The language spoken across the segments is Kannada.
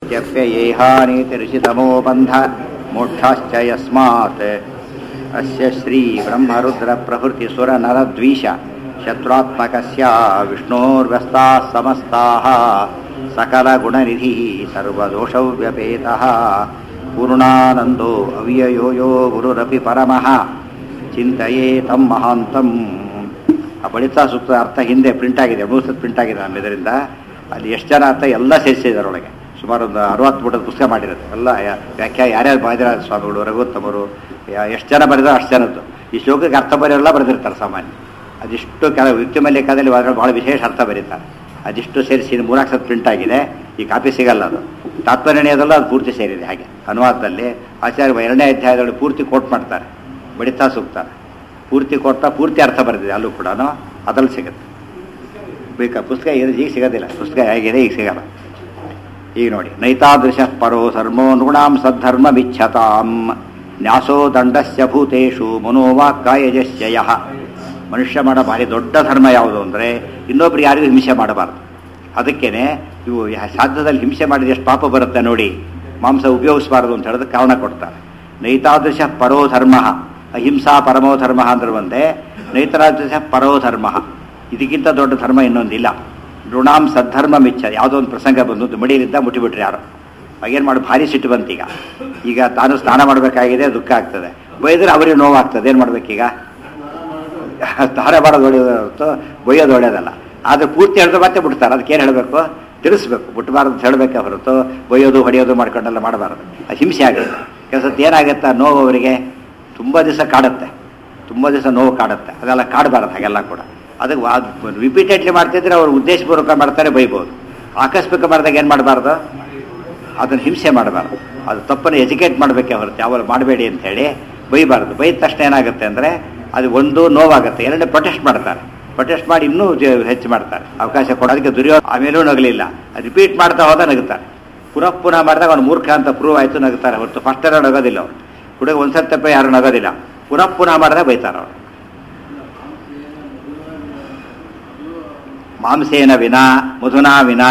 मृत्युर्भृत्यप्ययेहानीतिऋषितमो बन्ध मोक्षाश्च यस्मात् अस्य श्रीब्रह्मरुद्रप्रभृतिसुरनरद्वीष शत्रुत्मकस्य विष्णोर्व्यस्ताः समस्ताः सकलगुणनिधिः सर्वदोषव्यपेतः पूर्णानन्दो अव्ययो यो गुरुरपि परमः ಚಿಂತೆಯೇ ತಮ್ಮ ಮಹಾಂತಂ ಆ ಬಳಿತಾ ಸೂತ್ರ ಅರ್ಥ ಹಿಂದೆ ಪ್ರಿಂಟ್ ಆಗಿದೆ ಮೂರು ಸತ್ ಪ್ರಿಂಟ್ ಆಗಿದೆ ನಮ್ಮ ಇದರಿಂದ ಅಲ್ಲಿ ಎಷ್ಟು ಜನ ಅರ್ಥ ಎಲ್ಲ ಸೇರಿಸಿದ್ದಾರೆ ಒಳಗೆ ಸುಮಾರು ಒಂದು ಅರವತ್ತು ಪುಟದ ಪುಸ್ತಕ ಮಾಡಿರೋದು ಎಲ್ಲ ಯಾ- ವ್ಯಾಖ್ಯಾ ಯಾರ್ಯಾರು ಬಾದಿರಾಜ ಸ್ವಾಮಿಗಳು ರಘುತ್ತಮರು ಎಷ್ಟು ಜನ ಬರೆದೋ ಅಷ್ಟು ಜನದ್ದು ಈ ಶ್ಲೋಕಕ್ಕೆ ಅರ್ಥ ಬರೆಯೋಲ್ಲ ಬರೆದಿರ್ತಾರೆ ಸಾಮಾನ್ಯ ಅದಿಷ್ಟು ಕೆಲವು ಯುಕ್ತಿ ಮಲ್ಲಿಕಾದಲ್ಲಿ ವಾದಗಳು ಬಹಳ ವಿಶೇಷ ಅರ್ಥ ಬರೀತಾರೆ ಅದಿಷ್ಟು ಸೇರಿಸಿ ಇದು ಮೂರಾಕ್ ಸತ್ ಪ್ರಿಂಟ್ ಆಗಿದೆ ಈ ಕಾಪಿ ಸಿಗಲ್ಲ ಅದು ತಾತ್ಪರ್ಯದಲ್ಲ ಅದು ಪೂರ್ತಿ ಸೇರಿದೆ ಹಾಗೆ ಅನುವಾದದಲ್ಲಿ ಆಚಾರ್ಯ ಎರಡನೇ ಅಧ್ಯಾಯದಲ್ಲಿ ಪೂರ್ತಿ ಕೋಟ್ ಮಾಡ್ತಾರೆ ಬಡಿತಾ ಸೂಕ್ತ ಪೂರ್ತಿ ಕೊಡ್ತಾ ಪೂರ್ತಿ ಅರ್ಥ ಬರೆದಿದೆ ಅಲ್ಲೂ ಕೂಡ ಅದ್ರಲ್ಲಿ ಸಿಗುತ್ತೆ ಬೇಕಾ ಪುಸ್ತಕ ಇದು ಈಗ ಸಿಗೋದಿಲ್ಲ ಪುಸ್ತಕ ಹೇಗಿದೆ ಈಗ ಸಿಗಲ್ಲ ಈಗ ನೋಡಿ ನೈತಾದೃಶ ಪರೋ ಧರ್ಮೋ ನೃಣಾಂ ಸದ್ಧರ್ಮ ಬಿಚ್ಛತಾಂ ನ್ಯಾಸೋ ದಂಡಸ್ಯ ಭೂತೇಶು ಮನೋವಾಕ್ಕಾಯಜಸ್ಯ ಯಃ ಮನುಷ್ಯ ಮಾಡೋ ಭಾರಿ ದೊಡ್ಡ ಧರ್ಮ ಯಾವುದು ಅಂದರೆ ಇನ್ನೊಬ್ರು ಯಾರಿಗೂ ಹಿಂಸೆ ಮಾಡಬಾರ್ದು ಅದಕ್ಕೇನೆ ಇವು ಯಾ- ಸಾಧ್ಯದಲ್ಲಿ ಹಿಂಸೆ ಮಾಡಿದ ಎಷ್ಟು ಪಾಪ ಬರುತ್ತೆ ನೋಡಿ ಮಾಂಸ ಉಪಯೋಗಿಸಬಾರ್ದು ಅಂತ ಹೇಳಿದ್ರೆ ಕಾರಣ ಕೊಡ್ತಾರೆ ನೈತಾದೃಶ ಪರೋ ಧರ್ಮ ಅಹಿಂಸಾ ಪರಮೋ ಧರ್ಮ ಅಂದ್ರೆ ಒಂದೇ ನೈತಾದೃಶ ಪರೋ ಧರ್ಮ ಇದಕ್ಕಿಂತ ದೊಡ್ಡ ಧರ್ಮ ಇನ್ನೊಂದಿಲ್ಲ ಋಣಾಂ ಸದ್ಧರ್ಮ ಮಿಚ್ಚ ಯಾವುದೋ ಒಂದು ಪ್ರಸಂಗ ಬಂದು ಮಡಿಯಲ್ಲಿದ್ದ ಮುಟ್ಟಿಬಿಟ್ರು ಯಾರು ಆಗೇನು ಮಾಡಿ ಭಾರಿ ಸಿಟ್ಟು ಬಂತೀಗ ಈಗ ತಾನು ಸ್ನಾನ ಮಾಡಬೇಕಾಗಿದೆ ದುಃಖ ಆಗ್ತದೆ ಬೈದ್ರೆ ಅವರಿಗೆ ನೋವಾಗ್ತದೆ ಏನು ಮಾಡ್ಬೇಕೀಗ ಸ್ನಾನ ಮಾಡೋದು ಒಳ್ಳೆಯದು ಹೊರತು ಬೈಯೋದು ಒಳ್ಳೆಯದಲ್ಲ ಆದರೆ ಪೂರ್ತಿ ಹೇಳಿದ್ರೆ ಮತ್ತೆ ಬಿಡ್ತಾರೆ ಅದಕ್ಕೆ ಏನು ಹೇಳಬೇಕು ತಿಳಿಸ್ಬೇಕು ಬಿಟ್ಟಬಾರ್ದು ಅಂತ ಹೇಳಬೇಕೆ ಹೊರತು ಬೈಯೋದು ಹೊಡೆಯೋದು ಮಾಡ್ಕೊಂಡೆಲ್ಲ ಮಾಡಬಾರ್ದು ಅದು ಹಿಂಸೆ ಆಗುತ್ತೆ ಕೆಲಸ ಏನಾಗುತ್ತೆ ಆ ನೋವು ಅವರಿಗೆ ತುಂಬ ದಿವಸ ಕಾಡುತ್ತೆ ತುಂಬ ದಿವಸ ನೋವು ಕಾಡುತ್ತೆ ಅದೆಲ್ಲ ಕಾಡಬಾರ್ದು ಹಾಗೆಲ್ಲ ಕೂಡ ಅದಕ್ಕೆ ರಿಪೀಟೆಡ್ಲಿ ಮಾಡ್ತಿದ್ರೆ ಅವ್ರು ಉದ್ದೇಶಪೂರ್ವಕ ಮಾಡ್ತಾರೆ ಬೈಬೋದು ಆಕಸ್ಮಿಕ ಮಾಡಿದಾಗ ಏನು ಮಾಡಬಾರ್ದು ಅದನ್ನು ಹಿಂಸೆ ಮಾಡಬಾರ್ದು ಅದು ತಪ್ಪನ್ನು ಎಜುಕೇಟ್ ಮಾಡಬೇಕೆ ಹೊರತು ಯಾವಾಗ ಮಾಡಬೇಡಿ ಅಂತ ಹೇಳಿ ಬೈಬಾರ್ದು ಬೈದ ತಕ್ಷಣ ಏನಾಗುತ್ತೆ ಅಂದರೆ ಅದು ಒಂದು ನೋವಾಗುತ್ತೆ ಎರಡನೇ ಪ್ರೊಟೆಸ್ಟ್ ಮಾಡ್ತಾರೆ ಪ್ರೊಟೆಸ್ಟ್ ಮಾಡಿ ಇನ್ನೂ ಜ- ಹೆಚ್ಚು ಮಾಡ್ತಾರೆ ಅವಕಾಶ ಕೊಡೋದಕ್ಕೆ ದುರ್ಯೋಧನ ಆಮೇಲೂ ನಗಲಿಲ್ಲ ರಿಪೀಟ್ ಮಾಡ್ತಾ ಹೋದ ನಗುತ್ತಾರೆ ಪುನಃ ಪುನಃ ಮಾಡಿದಾಗ ಅವ್ನು ಮೂರ್ಖ ಅಂತ ಪ್ರೂವ್ ಆಯಿತು ನಗುತ್ತಾರೆ ಹೊರತು ಫಸ್ಟ್ ಎಲ್ಲ ನಗೋದಿಲ್ಲ ಅವ್ರು ಹುಡುಗ ಒಂದ್ಸತಿ ತಪ್ಪ ಯಾರು ನಗೋದಿಲ್ಲ ಪುನಃ ಪುನಃ ಮಾಡಿದಾಗ ಬೈತಾರೆ ಅವರು ಮಾಂಸೇನ ವಿನ ಮಧುನಾ ವಿನ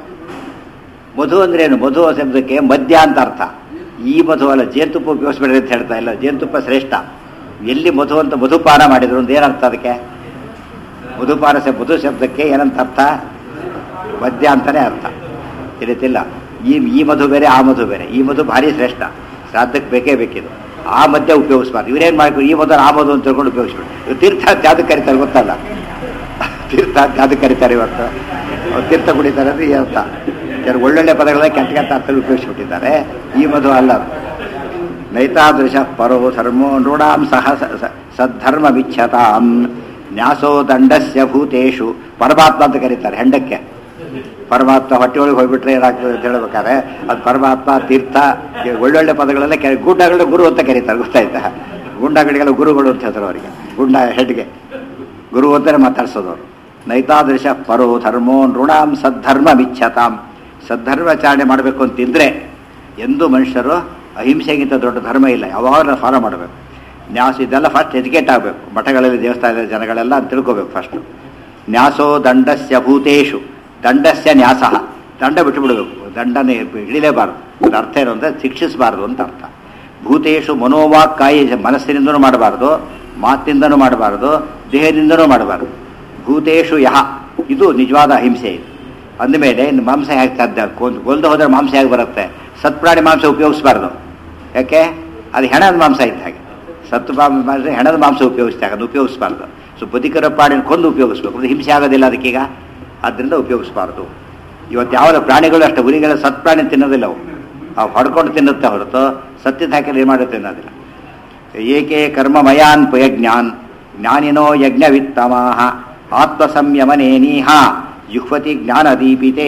ಮಧು ಅಂದ್ರೆ ಏನು ಮಧು ಶಬ್ದಕ್ಕೆ ಮದ್ಯ ಅಂತ ಅರ್ಥ ಈ ಮಧು ಅಲ್ಲ ಜೇನುತುಪ್ಪ ಉಪಯೋಗಿಸ್ಬೇಡ್ರಿ ಅಂತ ಹೇಳ್ತಾ ಇಲ್ಲ ಜೇನುತುಪ್ಪ ಶ್ರೇಷ್ಠ ಎಲ್ಲಿ ಮಧು ಅಂತ ಮಧುಪಾನ ಮಾಡಿದ್ರು ಅಂತ ಏನರ್ಥ ಅದಕ್ಕೆ ಮಧುಪಾನ ಶಬ್ದ ಮಧು ಶಬ್ದಕ್ಕೆ ಏನಂತ ಅರ್ಥ ಮದ್ಯ ಅಂತಾನೆ ಅರ್ಥ ತಿಳಿತಿಲ್ಲ ಈ ಈ ಮಧು ಬೇರೆ ಆ ಮಧು ಬೇರೆ ಈ ಮಧು ಭಾರಿ ಶ್ರೇಷ್ಠ ಶ್ರಾದ್ದಕ್ಕೆ ಬೇಕೇ ಬೇಕಿದು ಆ ಮದ್ಯ ಉಪಯೋಗಿಸ್ಬಾರ್ದು ಇವರೇನು ಮಾಡ್ಕೊಂಡು ಈ ಮಧು ಆ ಮಧು ಅಂತ ತಿಳ್ಕೊಂಡು ಉಪಯೋಗಿಸ್ಬಿಟ್ಟು ಇವ್ರು ತೀರ್ಥ ಯಾವ್ದಕ್ಕೆ ಕರೀತಾರೆ ಗೊತ್ತಲ್ಲ ತೀರ್ಥ ಯಾವ್ದಕ್ಕೆ ಕರೀತಾರೆ ಇವತ್ತು ಅವ್ರು ತೀರ್ಥ ಕುಡಿತಾರೆ ಅಂದ್ರೆ ಈ ಅರ್ಥ ಕೆಲವು ಒಳ್ಳೊಳ್ಳೆ ಪದಗಳನ್ನ ಕೆಟ್ಟ ಕೆಟ್ಟ ಅರ್ಥದಲ್ಲಿ ಉಪಯೋಗಿಸ್ಬಿಟ್ಟಿದ್ದಾರೆ ಈ ಮಧು ಅಲ್ಲ ಅದು. ನೈತಾದೃಶ ಪರೋ ಧರ್ಮೋ ನೃಣಾಂ ಸಹ ಸ- ಸ- ಸದ್ಧರ್ಮ ವಿಚ್ಛತಾಂ ನ್ಯಾಸೋ ದಂಡಸ್ಯ ಭೂತೇಶು ಪರಮಾತ್ಮ ಅಂತ ಕರೀತಾರೆ ಹೆಂಡಕ್ಕೆ ಪರಮಾತ್ಮ ಹೊಟ್ಟೆ ಒಳಗೆ ಹೋಗ್ಬಿಟ್ರೆ ಏನಾಗ್ತದೆ ಅಂತ ಹೇಳ್ಬೇಕಾದ್ರೆ ಅದು ಪರಮಾತ್ಮ ತೀರ್ಥ ಈ ಒಳ್ಳೊಳ್ಳೆ ಪದಗಳೆಲ್ಲ ಕೆ ಗುಂಡಗಳ ಗುರು ಅಂತ ಕರೀತಾರೆ ಗೊತ್ತಾಯ್ತಾ ಗುಂಡಗಳಿಗೆಲ್ಲ ಗುರುಗಳು ಅಂತ ಹೇಳ್ತಾರೆ ಅವರಿಗೆ ಗುಂಡ ಹೆಡ್ಗೆ ಗುರು ಅಂತಾನೆ ಮಾತಾಡ್ಸೋದು ಅವರು ನೈತಾದೃಶ ಪರೋ ಧರ್ಮೋ ನೃಣಾಂ ಸದ್ಧರ್ಮ ವಿಚ್ಛತಾಂ ಸದ್ಧರ್ಮಾಚರಣೆ ಮಾಡಬೇಕು ಅಂತಿದ್ರೆ ಎಂದೂ ಮನುಷ್ಯರು ಅಹಿಂಸೆಗಿಂತ ದೊಡ್ಡ ಧರ್ಮ ಇಲ್ಲ ಯಾವಾಗಲೂ ಫಾಲೋ ಮಾಡಬೇಕು ನ್ಯಾಸ ಇದೆಲ್ಲ ಫಸ್ಟ್ ಎಜುಕೇಟ್ ಆಗಬೇಕು ಮಠಗಳಲ್ಲಿ ದೇವಸ್ಥಾನದ ಜನಗಳೆಲ್ಲ ಅಂತ ತಿಳ್ಕೋಬೇಕು ಫಸ್ಟು ನ್ಯಾಸೋ ದಂಡಸ್ಯ ಭೂತೇಶು ದಂಡಸ್ಯ ನ್ಯಾಸ ದಂಡ ಬಿಟ್ಟು ಬಿಡಬೇಕು ದಂಡನೆ ಹಿಡಿಲೇಬಾರ್ದು ಅದ್ರ ಅರ್ಥ ಏನು ಅಂದರೆ ಶಿಕ್ಷಿಸಬಾರ್ದು ಅಂತ ಅರ್ಥ ಭೂತೇಶು ಮನೋವಾಕ್ ಕಾಯಿ ಮನಸ್ಸಿನಿಂದನೂ ಮಾಡಬಾರ್ದು ಮಾತಿನಿಂದನೂ ಮಾಡಬಾರ್ದು ದೇಹದಿಂದನೂ ಮಾಡಬಾರ್ದು ಭೂತೇಶು ಯಹ ಇದು ನಿಜವಾದ ಅಹಿಂಸೆ ಇದು ಅಂದಮೇಲೆ ಇನ್ನು ಮಾಂಸ ಹೇಗೆ ಸಾಧ್ಯ ಗೊಂದು ಹೋದ್ರೆ ಮಾಂಸ ಹೇಗೆ ಬರುತ್ತೆ ಸತ್ಪ್ರಾಣಿ ಮಾಂಸ ಉಪಯೋಗಿಸಬಾರ್ದು ಯಾಕೆ ಅದು ಹೆಣದ ಮಾಂಸ ಇದ್ದ ಹಾಗೆ ಸತ್ತು ಮಾಂಸ ಹೆಣದ ಮಾಂಸ ಉಪಯೋಗಿಸ್ದಾಗ ಅದು ಉಪಯೋಗಿಸಬಾರ್ದು ಸೊ ಬದುಕಿರೋ ಪ್ರಾಣಿನ ಕೊಂದು ಉಪಯೋಗಿಸ್ಬೇಕು ಅದು ಹಿಂಸೆ ಆಗೋದಿಲ್ಲ ಅದಕ್ಕೀಗ ಆದ್ದರಿಂದ ಉಪಯೋಗಿಸಬಾರ್ದು ಇವತ್ತು ಯಾವ ಪ್ರಾಣಿಗಳು ಅಷ್ಟು ಹುರಿಗಳ ಸತ್ಪ್ರಾಣಿ ತಿನ್ನೋದಿಲ್ಲ ಅವು ಅವು ಹೊಡ್ಕೊಂಡು ತಿನ್ನುತ್ತೆ ಹೊರತು ಸತ್ಯದ ಹಾಕಿದ್ರೆ ಏನು ಮಾಡುತ್ತೆ ತಿನ್ನೋದಿಲ್ಲ ಏಕೆ ಕರ್ಮಮಯಾನ್ ಯಜ್ಞಾನ್ ಜ್ಞಾನಿನೋ ಯಜ್ಞವಿತ್ತಮಾಹ ಆತ್ಮಸಂಯಮನೇನೀಹ ಜುಹ್ವತಿ ಜ್ಞಾನದೀಪಿತೇ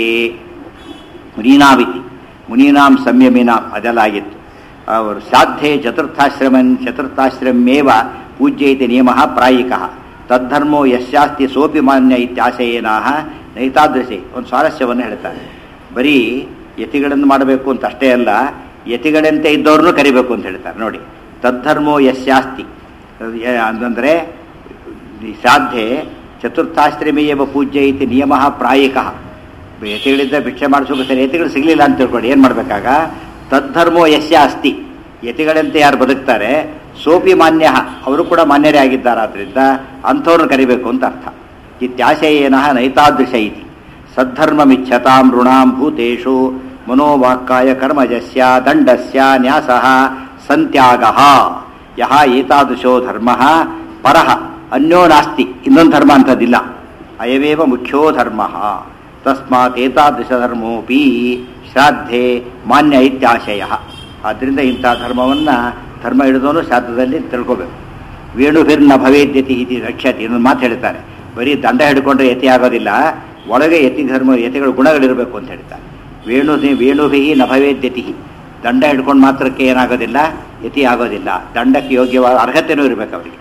ಮುನೀನಾವಿತಿ ಮುನೀನಾಂ ಸಂಯಮಿನಾಂ ಅದೆಲ್ಲ ಆಗಿತ್ತು ಅವರು ಸಾಧ್ಯೆ ಚತುರ್ಥಾಶ್ರಮನ್ ಚತುರ್ಥಾಶ್ರಮೇವ ಪೂಜ್ಯೈತಿ ನಿಯಮ ಪ್ರಾಯಿಕ ತದ್ಧರ್ಮೋ ಯಶ್ಯಾಸ್ತಿ ಸೋಪಿ ಮಾನ್ಯ ಇತ್ಯಾಶಯೇನಾಹ ನೈತಾದೃಶಿ ಒಂದು ಸ್ವಾರಸ್ಯವನ್ನು ಹೇಳ್ತಾರೆ ಬರೀ ಯತಿಗಳನ್ನು ಮಾಡಬೇಕು ಅಂತ ಅಷ್ಟೇ ಅಲ್ಲ ಯತಿಗಳಂತೆ ಇದ್ದವ್ರನ್ನೂ ಕರಿಬೇಕು ಅಂತ ಹೇಳ್ತಾರೆ ನೋಡಿ ತದ್ಧರ್ಮೋ ಯಶ್ಯಾಸ್ತಿ ಅಂದರೆ ಸಾಧ್ಯೆ ಚತುರ್ಥಾಶ್ರಮೇಯವ ಪೂಜ್ಯ ಇತಿ ನಿಯಮ ಪ್ರಾಯಿಕ ಯತಿಗಳಿದ್ದ ಭಿಕ್ಷೆ ಮಾಡಿಸೋಕೆ ಸರಿ ಯತಿಗಳು ಸಿಗಲಿಲ್ಲ ಅಂತ ತಿಳ್ಕೊಂಡು ಏನು ಮಾಡಬೇಕಾಗ ತದ್ಧರ್ಮೋ ಯಸ್ಯ ಅಸ್ತಿ ಯತಿಗಳಂತೆ ಯಾರು ಬದುಕ್ತಾರೆ ಸೋಪಿ ಮಾನ್ಯ ಅವರು ಕೂಡ ಮಾನ್ಯರೇ ಆಗಿದ್ದಾರಾದ್ರಿಂದ ಅಂಥವ್ರನ್ನ ಕರಿಬೇಕು ಅಂತ ಅರ್ಥ ಇತ್ಯಾಶಯೇನ ನೈತಾದೃಶ ಇತಿ ಸದ್ಧರ್ಮಮಿಚ್ಛತಾಂ ಋಣಾಂ ಭೂತೇಷು ಮನೋವಾಕ್ಕಾಯ ಕರ್ಮಜಸ್ಯ ದಂಡಸ್ಯ ನ್ಯಾಸಃ ಸಂತ್ಯಾಗ ಯಹ ಏತಾದೃಶೋ ಧರ್ಮ ಪರಃ ಅನ್ಯೋ ನಾಸ್ತಿ ಇನ್ನೊಂದು ಧರ್ಮ ಅಂಥದ್ದಿಲ್ಲ ಅಯವೇವ ಮುಖ್ಯೋ ಧರ್ಮ ತಸ್ಮಾತ್ ಏತಾದೃಶ ಧರ್ಮೋಪಿ ಶ್ರಾದ್ಧೆ ಮಾನ್ಯ ಇತ್ಯಾಶಯ ಆದ್ದರಿಂದ ಇಂಥ ಧರ್ಮವನ್ನು ಧರ್ಮ ಹಿಡಿದವನು ಶ್ರಾದ್ದದಲ್ಲಿ ತಿಳ್ಕೋಬೇಕು ವೇಣುಭಿರ್ನ ಭವೇದ್ಯತಿ ಇತಿ ರಕ್ಷತಿ ಇನ್ನೊಂದು ಮಾತು ಹೇಳ್ತಾರೆ ಬರೀ ದಂಡ ಹಿಡ್ಕೊಂಡ್ರೆ ಯತಿ ಆಗೋದಿಲ್ಲ ಒಳಗೆ ಯತಿ ಧರ್ಮ ಯತಿಗಳ ಗುಣಗಳಿರಬೇಕು ಅಂತ ಹೇಳ್ತಾರೆ ವೇಣು ವೇಣುಭಿ ನ ಭವೇದ್ಯತಿ ದಂಡ ಹಿಡ್ಕೊಂಡು ಮಾತ್ರಕ್ಕೆ ಏನಾಗೋದಿಲ್ಲ ಯತಿ ಆಗೋದಿಲ್ಲ ದಂಡಕ್ಕೆ ಯೋಗ್ಯವಾದ ಅರ್ಹತೆಯೂ ಇರಬೇಕು ಅವರಿಗೆ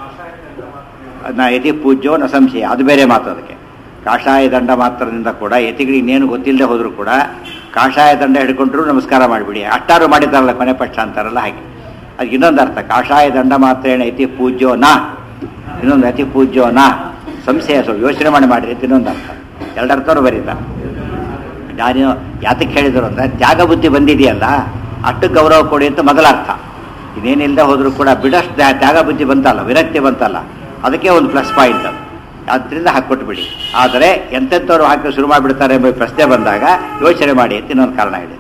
ನಾ ಯತಿ ಪೂಜ್ಯೋ ನ ಸಂಶಯ ಅದು ಬೇರೆ ಮಾತು ಅದಕ್ಕೆ ಕಾಷಾಯ ದಂಡ ಮಾತ್ರದಿಂದ ಕೂಡ ಯತಿಗಳಿಗೆ ಇನ್ನೇನು ಗೊತ್ತಿಲ್ಲದೆ ಹೋದರೂ ಕೂಡ ಕಾಷಾಯ ದಂಡ ಹಿಡ್ಕೊಂಡ್ರು ನಮಸ್ಕಾರ ಮಾಡಿಬಿಡಿ ಅಷ್ಟಾರು ಮಾಡಿದ್ದಾರಲ್ಲ ಕೊನೆ ಪಕ್ಷ ಅಂತಾರಲ್ಲ ಹಾಗೆ ಅದು ಇನ್ನೊಂದು ಅರ್ಥ ಕಾಷಾಯ ದಂಡ ಮಾತ್ರೇಣ ಯತಿ ಪೂಜ್ಯೋ ನಾ ಇನ್ನೊಂದು ಅತಿ ಪೂಜ್ಯೋ ನಾ ಸಂಶಯ ಸ್ವಲ್ಪ ಯೋಚನೆ ಮಾಡಿ ಮಾಡಿರಿ ಅಂತ ಇನ್ನೊಂದು ಅರ್ಥ ಎರಡರ್ಥವ್ರು ಬರೀತಾರೆ ನಾನು ಯಾತಕ್ಕೆ ಹೇಳಿದ್ರು ಅಂದ್ರೆ ತ್ಯಾಗ ಬುದ್ಧಿ ಬಂದಿದೆಯಲ್ಲ ಅಷ್ಟು ಗೌರವ ಕೊಡಿ ಅಂತ ಮೊದಲ ಅರ್ಥ ಇನ್ನೇನಿಲ್ಲದೆ ಹೋದರೂ ಕೂಡ ಬಿಡಷ್ಟು ತ್ಯಾ- ತ್ಯಾಗ ಬುದ್ಧಿ ಬಂತಲ್ಲ ವಿರಕ್ತಿ ಬಂತಲ್ಲ ಅದಕ್ಕೆ ಒಂದು ಪ್ಲಸ್ ಪಾಯಿಂಟ್ ಅದು ಆದ್ದರಿಂದ ಹಾಕ್ಕೊಟ್ಬಿಡಿ ಆದರೆ ಎಂತೆಂಥವ್ರು ಹಾಕಿ ಶುರು ಮಾಡಿಬಿಡ್ತಾರೆ ಎಂಬ ಪ್ರಶ್ನೆ ಬಂದಾಗ ಯೋಚನೆ ಮಾಡಿ ಅಂತ ಇನ್ನೊಂದು ಕಾರಣ ಹೇಳಿದೆ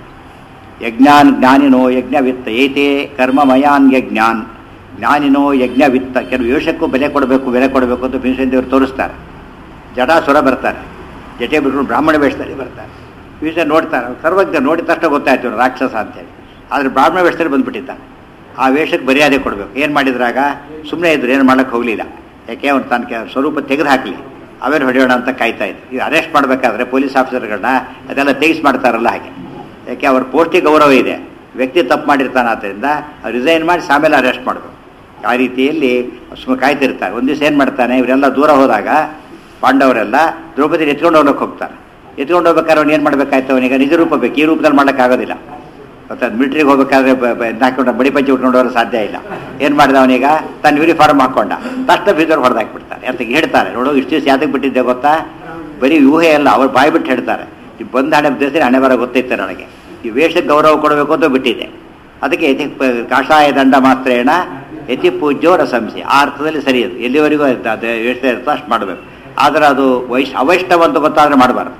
ಯಜ್ಞಾನ್ ಜ್ಞಾನಿನೋ ಯಜ್ಞವಿತ್ತ ಏತೆ ಕರ್ಮಮಯಾನ್ ಯಜ್ಞಾನ್ ಜ್ಞಾನಿನೋ ಯಜ್ಞವಿತ್ತ ಕೆಲವು ವೇಷಕ್ಕೂ ಬೆಲೆ ಕೊಡಬೇಕು ಬೆಲೆ ಕೊಡಬೇಕು ಅಂತ ಭೀಮಸೇನ ದೇವರು ತೋರಿಸ್ತಾರೆ ಜಟಾಸುರ ಬರ್ತಾರೆ ಜಟೆ ಬಿಟ್ಕೊಂಡು ಬ್ರಾಹ್ಮಣ ವೇಷದಲ್ಲಿ ಬರ್ತಾರೆ ಭೀಮಸೇನ ನೋಡ್ತಾರೆ ಅವ್ರು ಸರ್ವಜ್ಞ ನೋಡಿದ ತಕ್ಷಣ ಗೊತ್ತಾಯ್ತು ಇವ್ನು ರಾಕ್ಷಸ ಅಂತೇಳಿ ಆದರೆ ಬ್ರಾಹ್ಮಣ ವೇಷದಲ್ಲಿ ಬಂದ್ಬಿಟ್ಟಿದ್ದಾನೆ ಆ ವೇಷಕ್ಕೆ ಮರ್ಯಾದೆ ಕೊಡಬೇಕು ಏನು ಮಾಡಿದ್ರಾಗ ಸುಮ್ಮನೆ ಇದ್ರು ಏನು ಮಾಡಕ್ಕೆ ಹೋಗಲಿಲ್ಲ ಯಾಕೆ ಅವ್ನು ತನ್ನ ಕೆ- ಸ್ವರೂಪ ತೆಗೆದು ಹಾಕಲಿ ಅವೇನು ಹೊಡೆಯೋಣ ಅಂತ ಕಾಯ್ತಾ ಇದ್ರು ಈಗ ಅರೆಸ್ಟ್ ಮಾಡಬೇಕಾದ್ರೆ ಪೊಲೀಸ್ ಆಫೀಸರ್ಗಳನ್ನ ಅದೆಲ್ಲ ತೆಗಿಸ್ ಮಾಡ್ತಾರಲ್ಲ ಹಾಗೆ ಯಾಕೆ ಅವ್ರ ಪೋಸ್ಟಿಗೆ ಗೌರವ ಇದೆ ವ್ಯಕ್ತಿ ತಪ್ಪು ಮಾಡಿರ್ತಾನೆ ಆದ್ದರಿಂದ ರಿಸೈನ್ ಮಾಡಿ ಆಮೇಲೆ ಅರೆಸ್ಟ್ ಮಾಡಬೇಕು ಆ ರೀತಿಯಲ್ಲಿ ಸುಮ್ಮ ಕಾಯ್ತಿರ್ತಾರೆ ಒಂದು ದಿವಸ ಏನು ಮಾಡ್ತಾನೆ ಇವರೆಲ್ಲ ದೂರ ಹೋದಾಗ ಪಾಂಡವರೆಲ್ಲ ದ್ರೌಪದಿ ಎತ್ಕೊಂಡು ಹೋಗ್ಲಿಕ್ಕೆ ಹೋಗ್ತಾರೆ ಎತ್ಕೊಂಡು ಹೋಗ್ಬೇಕಾದ್ರೆ ಅವ್ನು ಏನು ಮಾಡಬೇಕಾಯ್ತು ಅವನಿಗೆ ನಿಜ ರೂಪ ಬೇಕು ಈ ರೂಪದಲ್ಲಿ ಮಾಡೋಕ್ಕಾಗೋದಿಲ್ಲ ಮತ್ತೆ ಮಿಲಿಟ್ರಿಗೆ ಹೋಗ್ಬೇಕಾದ್ರೆ ಬ- ಬ- ಇದ್ನ ಹಾಕೊಂಡು ಬಡಿ ಪಂಚಿ ಉಟ್ಕೊಂಡು ಹೋಗಲು ಸಾಧ್ಯ ಇಲ್ಲ ಏನು ಮಾಡಿದ ಅವನೀಗ ತನ್ನ ಯೂನಿಫಾರ್ಮ್ ಹಾಕೊಂಡ ತಕ್ಷಣ ಬೀದರ್ ಹೊಡೆದಾಕ್ಬಿಡ್ತಾರೆ ಅದಕ್ಕೆ ಹೇಳ್ತಾರೆ ನೋಡು ಇಷ್ಟು ದಿವಸ ಯಾತಕ್ಕೆ ಬಿಟ್ಟಿದ್ದೆ ಗೊತ್ತಾ ಬರೀ ಊಹೆ ಅಲ್ಲ ಅವ್ರು ಬಾಯಿ ಬಿಟ್ಟು ಹೇಳ್ತಾರೆ ಈ ಬಂದ ಹಣೆ ದಿವಸ ಹಣೆ ಬರ ಗೊತ್ತೈತೆ ನನಗೆ ಈ ವೇಷಕ್ಕೆ ಗೌರವ ಕೊಡಬೇಕು ಅಂತ ಬಿಟ್ಟಿದೆ ಅದಕ್ಕೆ ಯತಿ ಪ- ಕಾಷಾಯ ದಂಡ ಮಾತ್ರೇಣ ಯತಿ ಪೂಜ್ಯೋ ರಸಂಸಿ ಆ ಅರ್ಥದಲ್ಲಿ ಸರಿ ಅದು ಎಲ್ಲಿವರೆಗೂ ಅದು- ಅದು ಎಷ್ಟು ಇರುತ್ತೋ ಅಷ್ಟು ಮಾಡಬೇಕು ಆದರೆ ಅದು ವೈಶ್ ಅವೈಷ್ಣವ ಅಂತ ಗೊತ್ತಾದರೆ ಮಾಡಬಾರ್ದು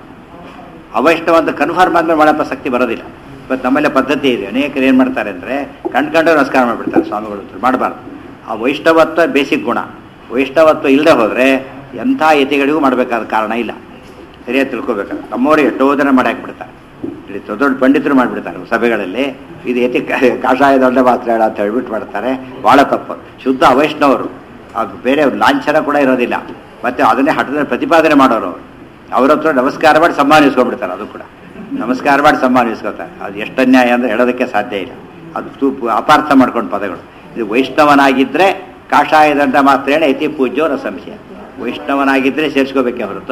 ಅವೈಷ್ಣವ ಅಂತ ಕನ್ಫರ್ಮ್ ಆದ್ಮೇಲೆ ಮಾಡೋ ಪ್ರಸಕ್ತಿ ಬರೋದಿಲ್ಲ ಇವತ್ತು ನಮ್ಮಲ್ಲೇ ಪದ್ಧತಿ ಇದೆ ಅನೇಕರು ಏನು ಮಾಡ್ತಾರೆ ಅಂದರೆ ಕಂಡ್ಕೊಂಡು ನಮಸ್ಕಾರ ಮಾಡಿಬಿಡ್ತಾರೆ ಸ್ವಾಮಿಗಳು ಅಂತ ಮಾಡಬಾರ್ದು ಆ ವೈಷ್ಣವತ್ವ ಬೇಸಿಕ್ ಗುಣ ವೈಷ್ಣವತ್ವ ಇಲ್ಲದೆ ಹೋದರೆ ಎಂಥ ಯತಿಗಳಿಗೂ ಮಾಡಬೇಕಾದ ಕಾರಣ ಇಲ್ಲ ಸರಿಯಾಗಿ ತಿಳ್ಕೊಬೇಕಾದ್ರೆ ನಮ್ಮವರು ಎಷ್ಟೋ ಜನ ಮಾಡಾಕ್ಬಿಡ್ತಾರೆ ಇಲ್ಲಿ ದೊಡ್ಡ ದೊಡ್ಡ ಪಂಡಿತರು ಮಾಡಿಬಿಡ್ತಾರೆ ಸಭೆಗಳಲ್ಲಿ ಇದು ಯತಿ ಕ- ಕಾಷಾಯ ದಂಡ ಮಾತ್ರ ಅಂತ ಹೇಳ್ಬಿಟ್ಟು ಮಾಡ್ತಾರೆ ಭಾಳ ತಪ್ಪು ಶುದ್ಧ ಅವೈಷ್ಣವರು ಅದು ಬೇರೆ ಲಾಂಛನ ಕೂಡ ಇರೋದಿಲ್ಲ ಮತ್ತೆ ಅದನ್ನೇ ಹಠದಲ್ಲಿ ಪ್ರತಿಪಾದನೆ ಮಾಡೋರು ಅವರು ಅವ್ರ ಹತ್ರ ನಮಸ್ಕಾರ ಮಾಡಿ ಸಮ್ಮಾನಿಸ್ಕೊಂಡ್ಬಿಡ್ತಾರೆ ಅದು ಕೂಡ ನಮಸ್ಕಾರ ಮಾಡಿ ಸಮ್ಮಾನಿಸ್ಕೊತಾರೆ ಅದು ಎಷ್ಟು ಅನ್ಯಾಯ ಅಂದ್ರೆ ಹೇಳೋದಕ್ಕೆ ಸಾಧ್ಯ ಇಲ್ಲ ಅದು ತೂಪು ಅಪಾರ್ಥ ಮಾಡ್ಕೊಂಡು ಪದಗಳು ಇದು ವೈಷ್ಣವನಾಗಿದ್ದರೆ ಕಾಷಾಯ ದಂಡ ಮಾತ್ರೇಣ ಯತಿ ಪೂಜ್ಯೋ ನ ಸಂಶಯ ವೈಷ್ಣವನಾಗಿದ್ದರೆ ಸೇರಿಸ್ಕೋಬೇಕೆ ಹೊರತು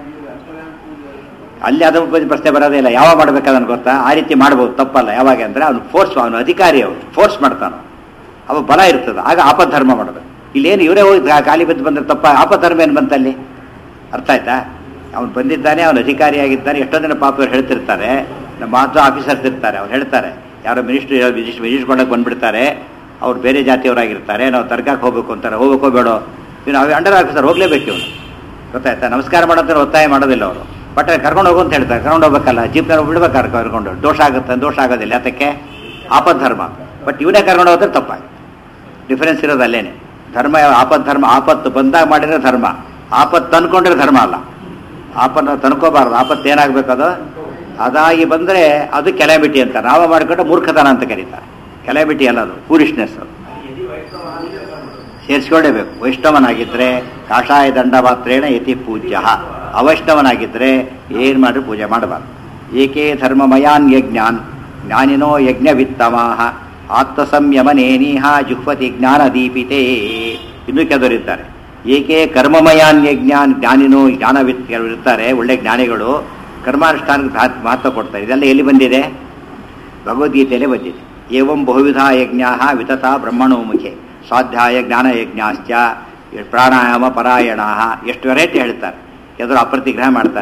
ಅಲ್ಲಿ ಅದ್ರ ಬಗ್ಗೆ ಪ್ರಶ್ನೆ ಬರೋದೇ ಇಲ್ಲ ಯಾವಾಗ ಮಾಡ್ಬೇಕಾದನ್ನು ಗೊತ್ತಾ ಆ ರೀತಿ ಮಾಡ್ಬೋದು ತಪ್ಪಲ್ಲ ಯಾವಾಗ ಅಂದರೆ ಅವನು ಫೋರ್ಸ್ ಅವನು ಅಧಿಕಾರಿ ಅವನು ಫೋರ್ಸ್ ಮಾಡ್ತಾನೆ ಅವ ಬಲ ಇರ್ತದೆ ಆಗ ಆಪಧರ್ಮ ಮಾಡಬೇಕು ಇಲ್ಲೇನು ಇವರೇ ಹೋಗಿ ಗಾ- ಗಾಲಿ ಬಿದ್ದು ಬಂದ್ರೆ ತಪ್ಪ ಆಪಧರ್ಮ ಏನು ಬಂತಲ್ಲಿ ಅರ್ಥ ಆಯ್ತಾ ಅವನು ಬಂದಿದ್ದಾನೆ ಅವನು ಅಧಿಕಾರಿಯಾಗಿದ್ದಾನೆ ಎಷ್ಟೋ ಜನ ಪಾಪ ಇವ್ರು ಹೇಳ್ತಿರ್ತಾರೆ ನಮ್ಮ ಮಾತು ಆಫೀಸರ್ಸ್ ಇರ್ತಾರೆ ಅವ್ರು ಹೇಳ್ತಾರೆ ಯಾರೋ ಮಿನಿಸ್ಟ್ರಿ ವಿಜಿಟ್ ವಿಜಿಟ್ ಮಾಡಕ್ಕೆ ಬಂದ್ಬಿಡ್ತಾರೆ ಅವ್ರು ಬೇರೆ ಜಾತಿಯವರಾಗಿರ್ತಾರೆ ನಾವು ದರ್ಗಾಕ್ಕೆ ಹೋಗ್ಬೇಕು ಅಂತಾರೆ ಹೋಗ್ಬೇಕೋ ಬೇಡೋ ಇನ್ನು ಅವ ಅಂಡರ್ ಆಫೀಸರ್ ಹೋಗ್ಲೇಬೇಕು ಇವನು ಗೊತ್ತಾಯ್ತಾ ನಮಸ್ಕಾರ ಮಾಡೋದ್ರೆ ಒತ್ತಾಯ ಮಾಡೋದಿಲ್ಲ ಅವರು ಬಟ್ ಕರ್ಕೊಂಡು ಹೋಗು ಅಂತ ಹೇಳ್ತಾರೆ ಕರ್ಕೊಂಡು ಹೋಗ್ಬೇಕಲ್ಲ ಜೀಪ್ನಲ್ಲಿ ಬಿಡ್ಬೇಕಾದ್ರೆ ಕರ್ಕೊಂಡು ದೋಷ ಆಗುತ್ತೆ ದೋಷ ಆಗೋದಿಲ್ಲ ಅದಕ್ಕೆ ಆಪದ್ಧರ್ಮ ಬಟ್ ಇವನೇ ಕರ್ಕೊಂಡು ಹೋದ್ರೆ ತಪ್ಪಾಗಿ ಡಿಫರೆನ್ಸ್ ಇರೋದು ಅಲ್ಲೇನೆ ಧರ್ಮ ಯಾವ- ಆಪತ್ ಧರ್ಮ ಆಪತ್ತು ಬಂದಾಗ ಮಾಡಿದ್ರೆ ಧರ್ಮ ಆಪತ್ತು ತಂದ್ಕೊಂಡ್ರೆ ಧರ್ಮ ಅಲ್ಲ ಆಪನ್ನ ತನ್ಕೋಬಾರ್ದು ಆಪತ್ತು ಏನಾಗಬೇಕು ಅದು ಅದಾಗಿ ಬಂದರೆ ಅದು ಕೆಲಾಮಿಟಿ ಅಂತ ನಾವು ಮಾಡ್ಕೊಂಡು ಮೂರ್ಖತನ ಅಂತ ಕರೀತಾರೆ ಕೆಲಾಮಿಟಿ ಅಲ್ಲ ಅದು ಫೂರಿಶ್ನೆಸ್ ಅದು ಸೇರಿಸ್ಕೊಳ್ಳೇಬೇಕು ವೈಷ್ಣವನಾಗಿದ್ದರೆ ಕಾಷಾಯ ದಂಡ ಮಾತ್ರೇಣ ಯತಿ ಪೂಜ್ಯ ಅವೈಷ್ಣವನಾಗಿದ್ದರೆ ಏನು ಮಾಡಿ ಪೂಜೆ ಮಾಡಬಾರ್ದು ಏಕೆ ಧರ್ಮಮಯಾನ್ ಯಜ್ಞಾನ್ ಜ್ಞಾನಿನೋ ಯಜ್ಞವಿತ್ತಮಾಹ ಆತ್ಮಸಂಯಮನೇನೀಹ ಜುಹ್ವತಿ ಜ್ಞಾನದೀಪಿತೇ ಇನ್ನೂ ಕೆದರಿದ್ದಾರೆ ಏಕೆ ಕರ್ಮಮಯಾನ್ ಯಜ್ಞಾನ್ ಜ್ಞಾನಿನೋ ಜ್ಞಾನವಿತ್ ಕೆಲವರು ಇರ್ತಾರೆ ಒಳ್ಳೆ ಜ್ಞಾನಿಗಳು ಕರ್ಮಾನುಷ್ಠಾನಕ್ಕೆ ಮಹತ್- ಮಹತ್ವ ಕೊಡ್ತಾರೆ ಇದೆಲ್ಲ ಎಲ್ಲಿ ಬಂದಿದೆ ಭಗವದ್ಗೀತೆಯಲ್ಲೇ ಬಂದಿದೆ ಏವಂ ಬಹುವಿಧ ಯಜ್ಞಾ ವಿತತ ಬ್ರಹ್ಮಣೋ ಮುಖೆ ಸ್ವಾಧ್ಯಾಯ ಜ್ಞಾನ ಯಜ್ಞಾಶ್ಚ ಪ್ರಾಣಾಯಾಮ ಪರಾಯಣ ಎಷ್ಟು ವೆರೈಟಿ ಹೇಳ್ತಾರೆ ಕೆಲವರು ಅಪ್ರತಿಗ್ರಹ ಮಾಡ್ತಾರೆ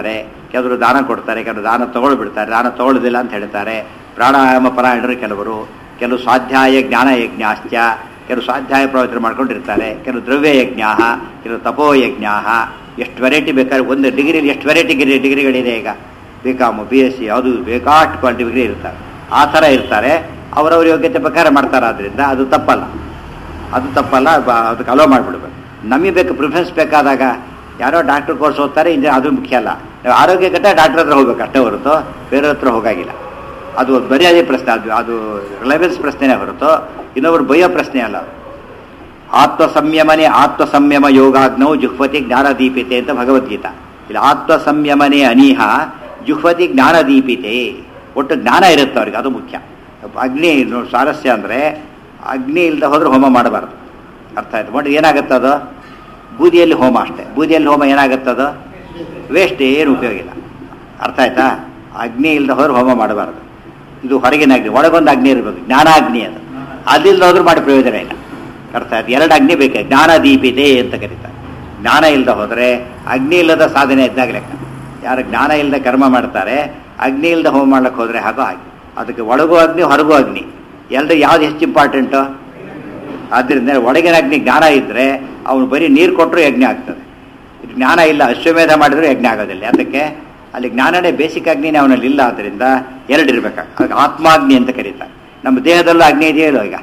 ಕೆಲವರು ದಾನ ಕೊಡ್ತಾರೆ ಕೆಲವರು ದಾನ ತಗೊಳ್ಬಿಡ್ತಾರೆ ದಾನ ತಗೊಳ್ಳೋದಿಲ್ಲ ಅಂತ ಹೇಳ್ತಾರೆ ಪ್ರಾಣಾಯಾಮ ಪರಾಯಣರು ಕೆಲವರು ಕೆಲವು ಸ್ವಾಧ್ಯಾಯ ಜ್ಞಾನ ಯಜ್ಞಾಶ್ಚ ಕೆಲವು ಸ್ವಾಧ್ಯಾಯ ಪ್ರವಚನ ಮಾಡ್ಕೊಂಡಿರ್ತಾರೆ ಕೆಲವು ದ್ರವ್ಯ ಯಜ್ಞ ಕೆಲವು ತಪೋ ಯಜ್ಞ ಎಷ್ಟು ವೆರೈಟಿ ಬೇಕಾದ್ರೆ ಒಂದು ಡಿಗ್ರಿಲಿ ಎಷ್ಟು ವೆರೈಟಿ ಡಿಗ್ರಿ ಡಿಗ್ರಿಗಳಿದೆ ಈಗ B com B S C ಅದು ಬೇಕಾಷ್ಟು ಕ್ವಾಲಿಟಿ ಡಿಗ್ರಿ ಇರ್ತಾರೆ ಆ ಥರ ಇರ್ತಾರೆ ಅವರವ್ರ ಯೋಗ್ಯತೆ ಪ್ರಕಾರ ಮಾಡ್ತಾರೆ ಆದ್ದರಿಂದ ಅದು ತಪ್ಪಲ್ಲ ಅದು ತಪ್ಪಲ್ಲ ಬ- ಅದಕ್ಕೆ ಅಲೋ ಮಾಡಿಬಿಡ್ಬೇಕು ನಮಗೆ ಬೇಕು ಪ್ರಿಫರೆನ್ಸ್ ಬೇಕಾದಾಗ ಯಾರೋ ಡಾಕ್ಟರ್ ಕೋರ್ಸ್ ಓದ್ತಾರೆ ಇಂಜ ಅದು ಮುಖ್ಯ ಅಲ್ಲ ನಾವು ಆರೋಗ್ಯ ಕಟ್ಟ ಡಾಕ್ಟರ್ ಹತ್ರ ಹೋಗ್ಬೇಕು ಅಷ್ಟೇ ಹೊರತು ಬೇರೆ ಹತ್ರ ಹೋಗಾಗಿಲ್ಲ ಅದು ಬರೀ ಅದೇ ಪ್ರಶ್ನೆ ಅದು ಅದು ರಿಲೆವೆನ್ಸ್ ಪ್ರಶ್ನೆನೇ ಹೊರತು ಇನ್ನೊಬ್ರು ಬಯ್ಯೋ ಪ್ರಶ್ನೆ ಅಲ್ಲ ಅದು. ಆತ್ಮ ಸಂಯಮನೆ ಆತ್ಮ ಸಂಯಮ ಯೋಗಾಗ್ನೌ ಜುಹ್ವತಿ ಜ್ಞಾನದೀಪಿತೆ ಅಂತ ಭಗವದ್ಗೀತಾ ಇಲ್ಲಿ ಆತ್ಮ ಸಂಯಮನೆ ಅನೀಹ ಜುಹ್ವತಿ ಜ್ಞಾನದೀಪಿತೆ ಒಟ್ಟು ಜ್ಞಾನ ಇರುತ್ತೆ ಅವ್ರಿಗೆ ಅದು ಮುಖ್ಯ ಅಗ್ನಿ ನೋ- ಸ್ವಾರಸ್ಯ ಅಂದರೆ ಅಗ್ನಿ ಇಲ್ಲದೆ ಹೋದ್ರೆ ಹೋಮ ಮಾಡಬಾರ್ದು ಅರ್ಥ ಆಯ್ತು ನೋಡಿ ಏನಾಗುತ್ತೆ ಅದು ಬೂದಿಯಲ್ಲಿ ಹೋಮ ಅಷ್ಟೇ ಬೂದಿಯಲ್ಲಿ ಹೋಮ ಏನಾಗುತ್ತೆ ಅದು ವೇಸ್ಟ್ ಏನು ಉಪಯೋಗ ಇಲ್ಲ ಅರ್ಥ ಆಯ್ತಾ ಅಗ್ನಿ ಇಲ್ಲದೆ ಹೋದ್ರೆ ಹೋಮ ಮಾಡಬಾರ್ದು ಇದು ಹೊರಗಿನ ಅಗ್ನಿ ಒಳಗೊಂದು ಅಗ್ನಿ ಇರಬೇಕು ಜ್ಞಾನಾಗ್ನಿ ಅದು ಅದಿಲ್ಲದೆ ಹೋದ್ರೂ ಮಾಡಿ ಪ್ರಯೋಜನ ಇಲ್ಲ ಅರ್ಥ ಆಯ್ತು ಎರಡು ಅಗ್ನಿ ಬೇಕು ಜ್ಞಾನ ದೀಪಿದೆ ಅಂತ ಕರೀತಾರೆ ಜ್ಞಾನ ಇಲ್ಲದೆ ಹೋದರೆ ಅಗ್ನಿ ಇಲ್ಲದ ಸಾಧನೆ ಇದ್ದಾಗ ಲೆಕ್ಕ ಯಾರು ಜ್ಞಾನ ಇಲ್ಲದೆ ಕರ್ಮ ಮಾಡ್ತಾರೆ ಅಗ್ನಿ ಇಲ್ಲದೆ ಹೋಮ ಮಾಡ್ಲಿಕ್ಕೆ ಹೋದರೆ ಹಾಗೋ ಹಾಗೆ ಅದಕ್ಕೆ ಒಳಗೂ ಅಗ್ನಿ ಹೊರಗೂ ಅಗ್ನಿ ಎರಡು ಯಾವ್ದು ಹೆಚ್ಚು ಇಂಪಾರ್ಟೆಂಟು ಆದ್ದರಿಂದ ಒಳಗಿನ ಅಗ್ನಿ ಜ್ಞಾನ ಇದ್ದರೆ ಅವನು ಬರೀ ನೀರು ಕೊಟ್ಟರು ಯಜ್ಞ ಆಗ್ತದೆ ಇದು ಜ್ಞಾನ ಇಲ್ಲ ಅಶ್ವಮೇಧ ಮಾಡಿದ್ರು ಯಜ್ಞ ಆಗೋದಿಲ್ಲ ಅದಕ್ಕೆ ಅಲ್ಲಿ ಜ್ಞಾನನೇ ಬೇಸಿಕ್ ಅಗ್ನಿನೇ ಅವನಲ್ಲಿ ಇಲ್ಲ ಆದ್ದರಿಂದ ಎರಡು ಇರಬೇಕಾಗ ಅದಕ್ಕೆ ಆತ್ಮಾಗ್ನಿ ಅಂತ ಕರೀತಾರೆ ನಮ್ಮ ದೇಹದಲ್ಲೂ ಅಗ್ನಿ ಇದೆಯಲ್ಲೋ ಈಗ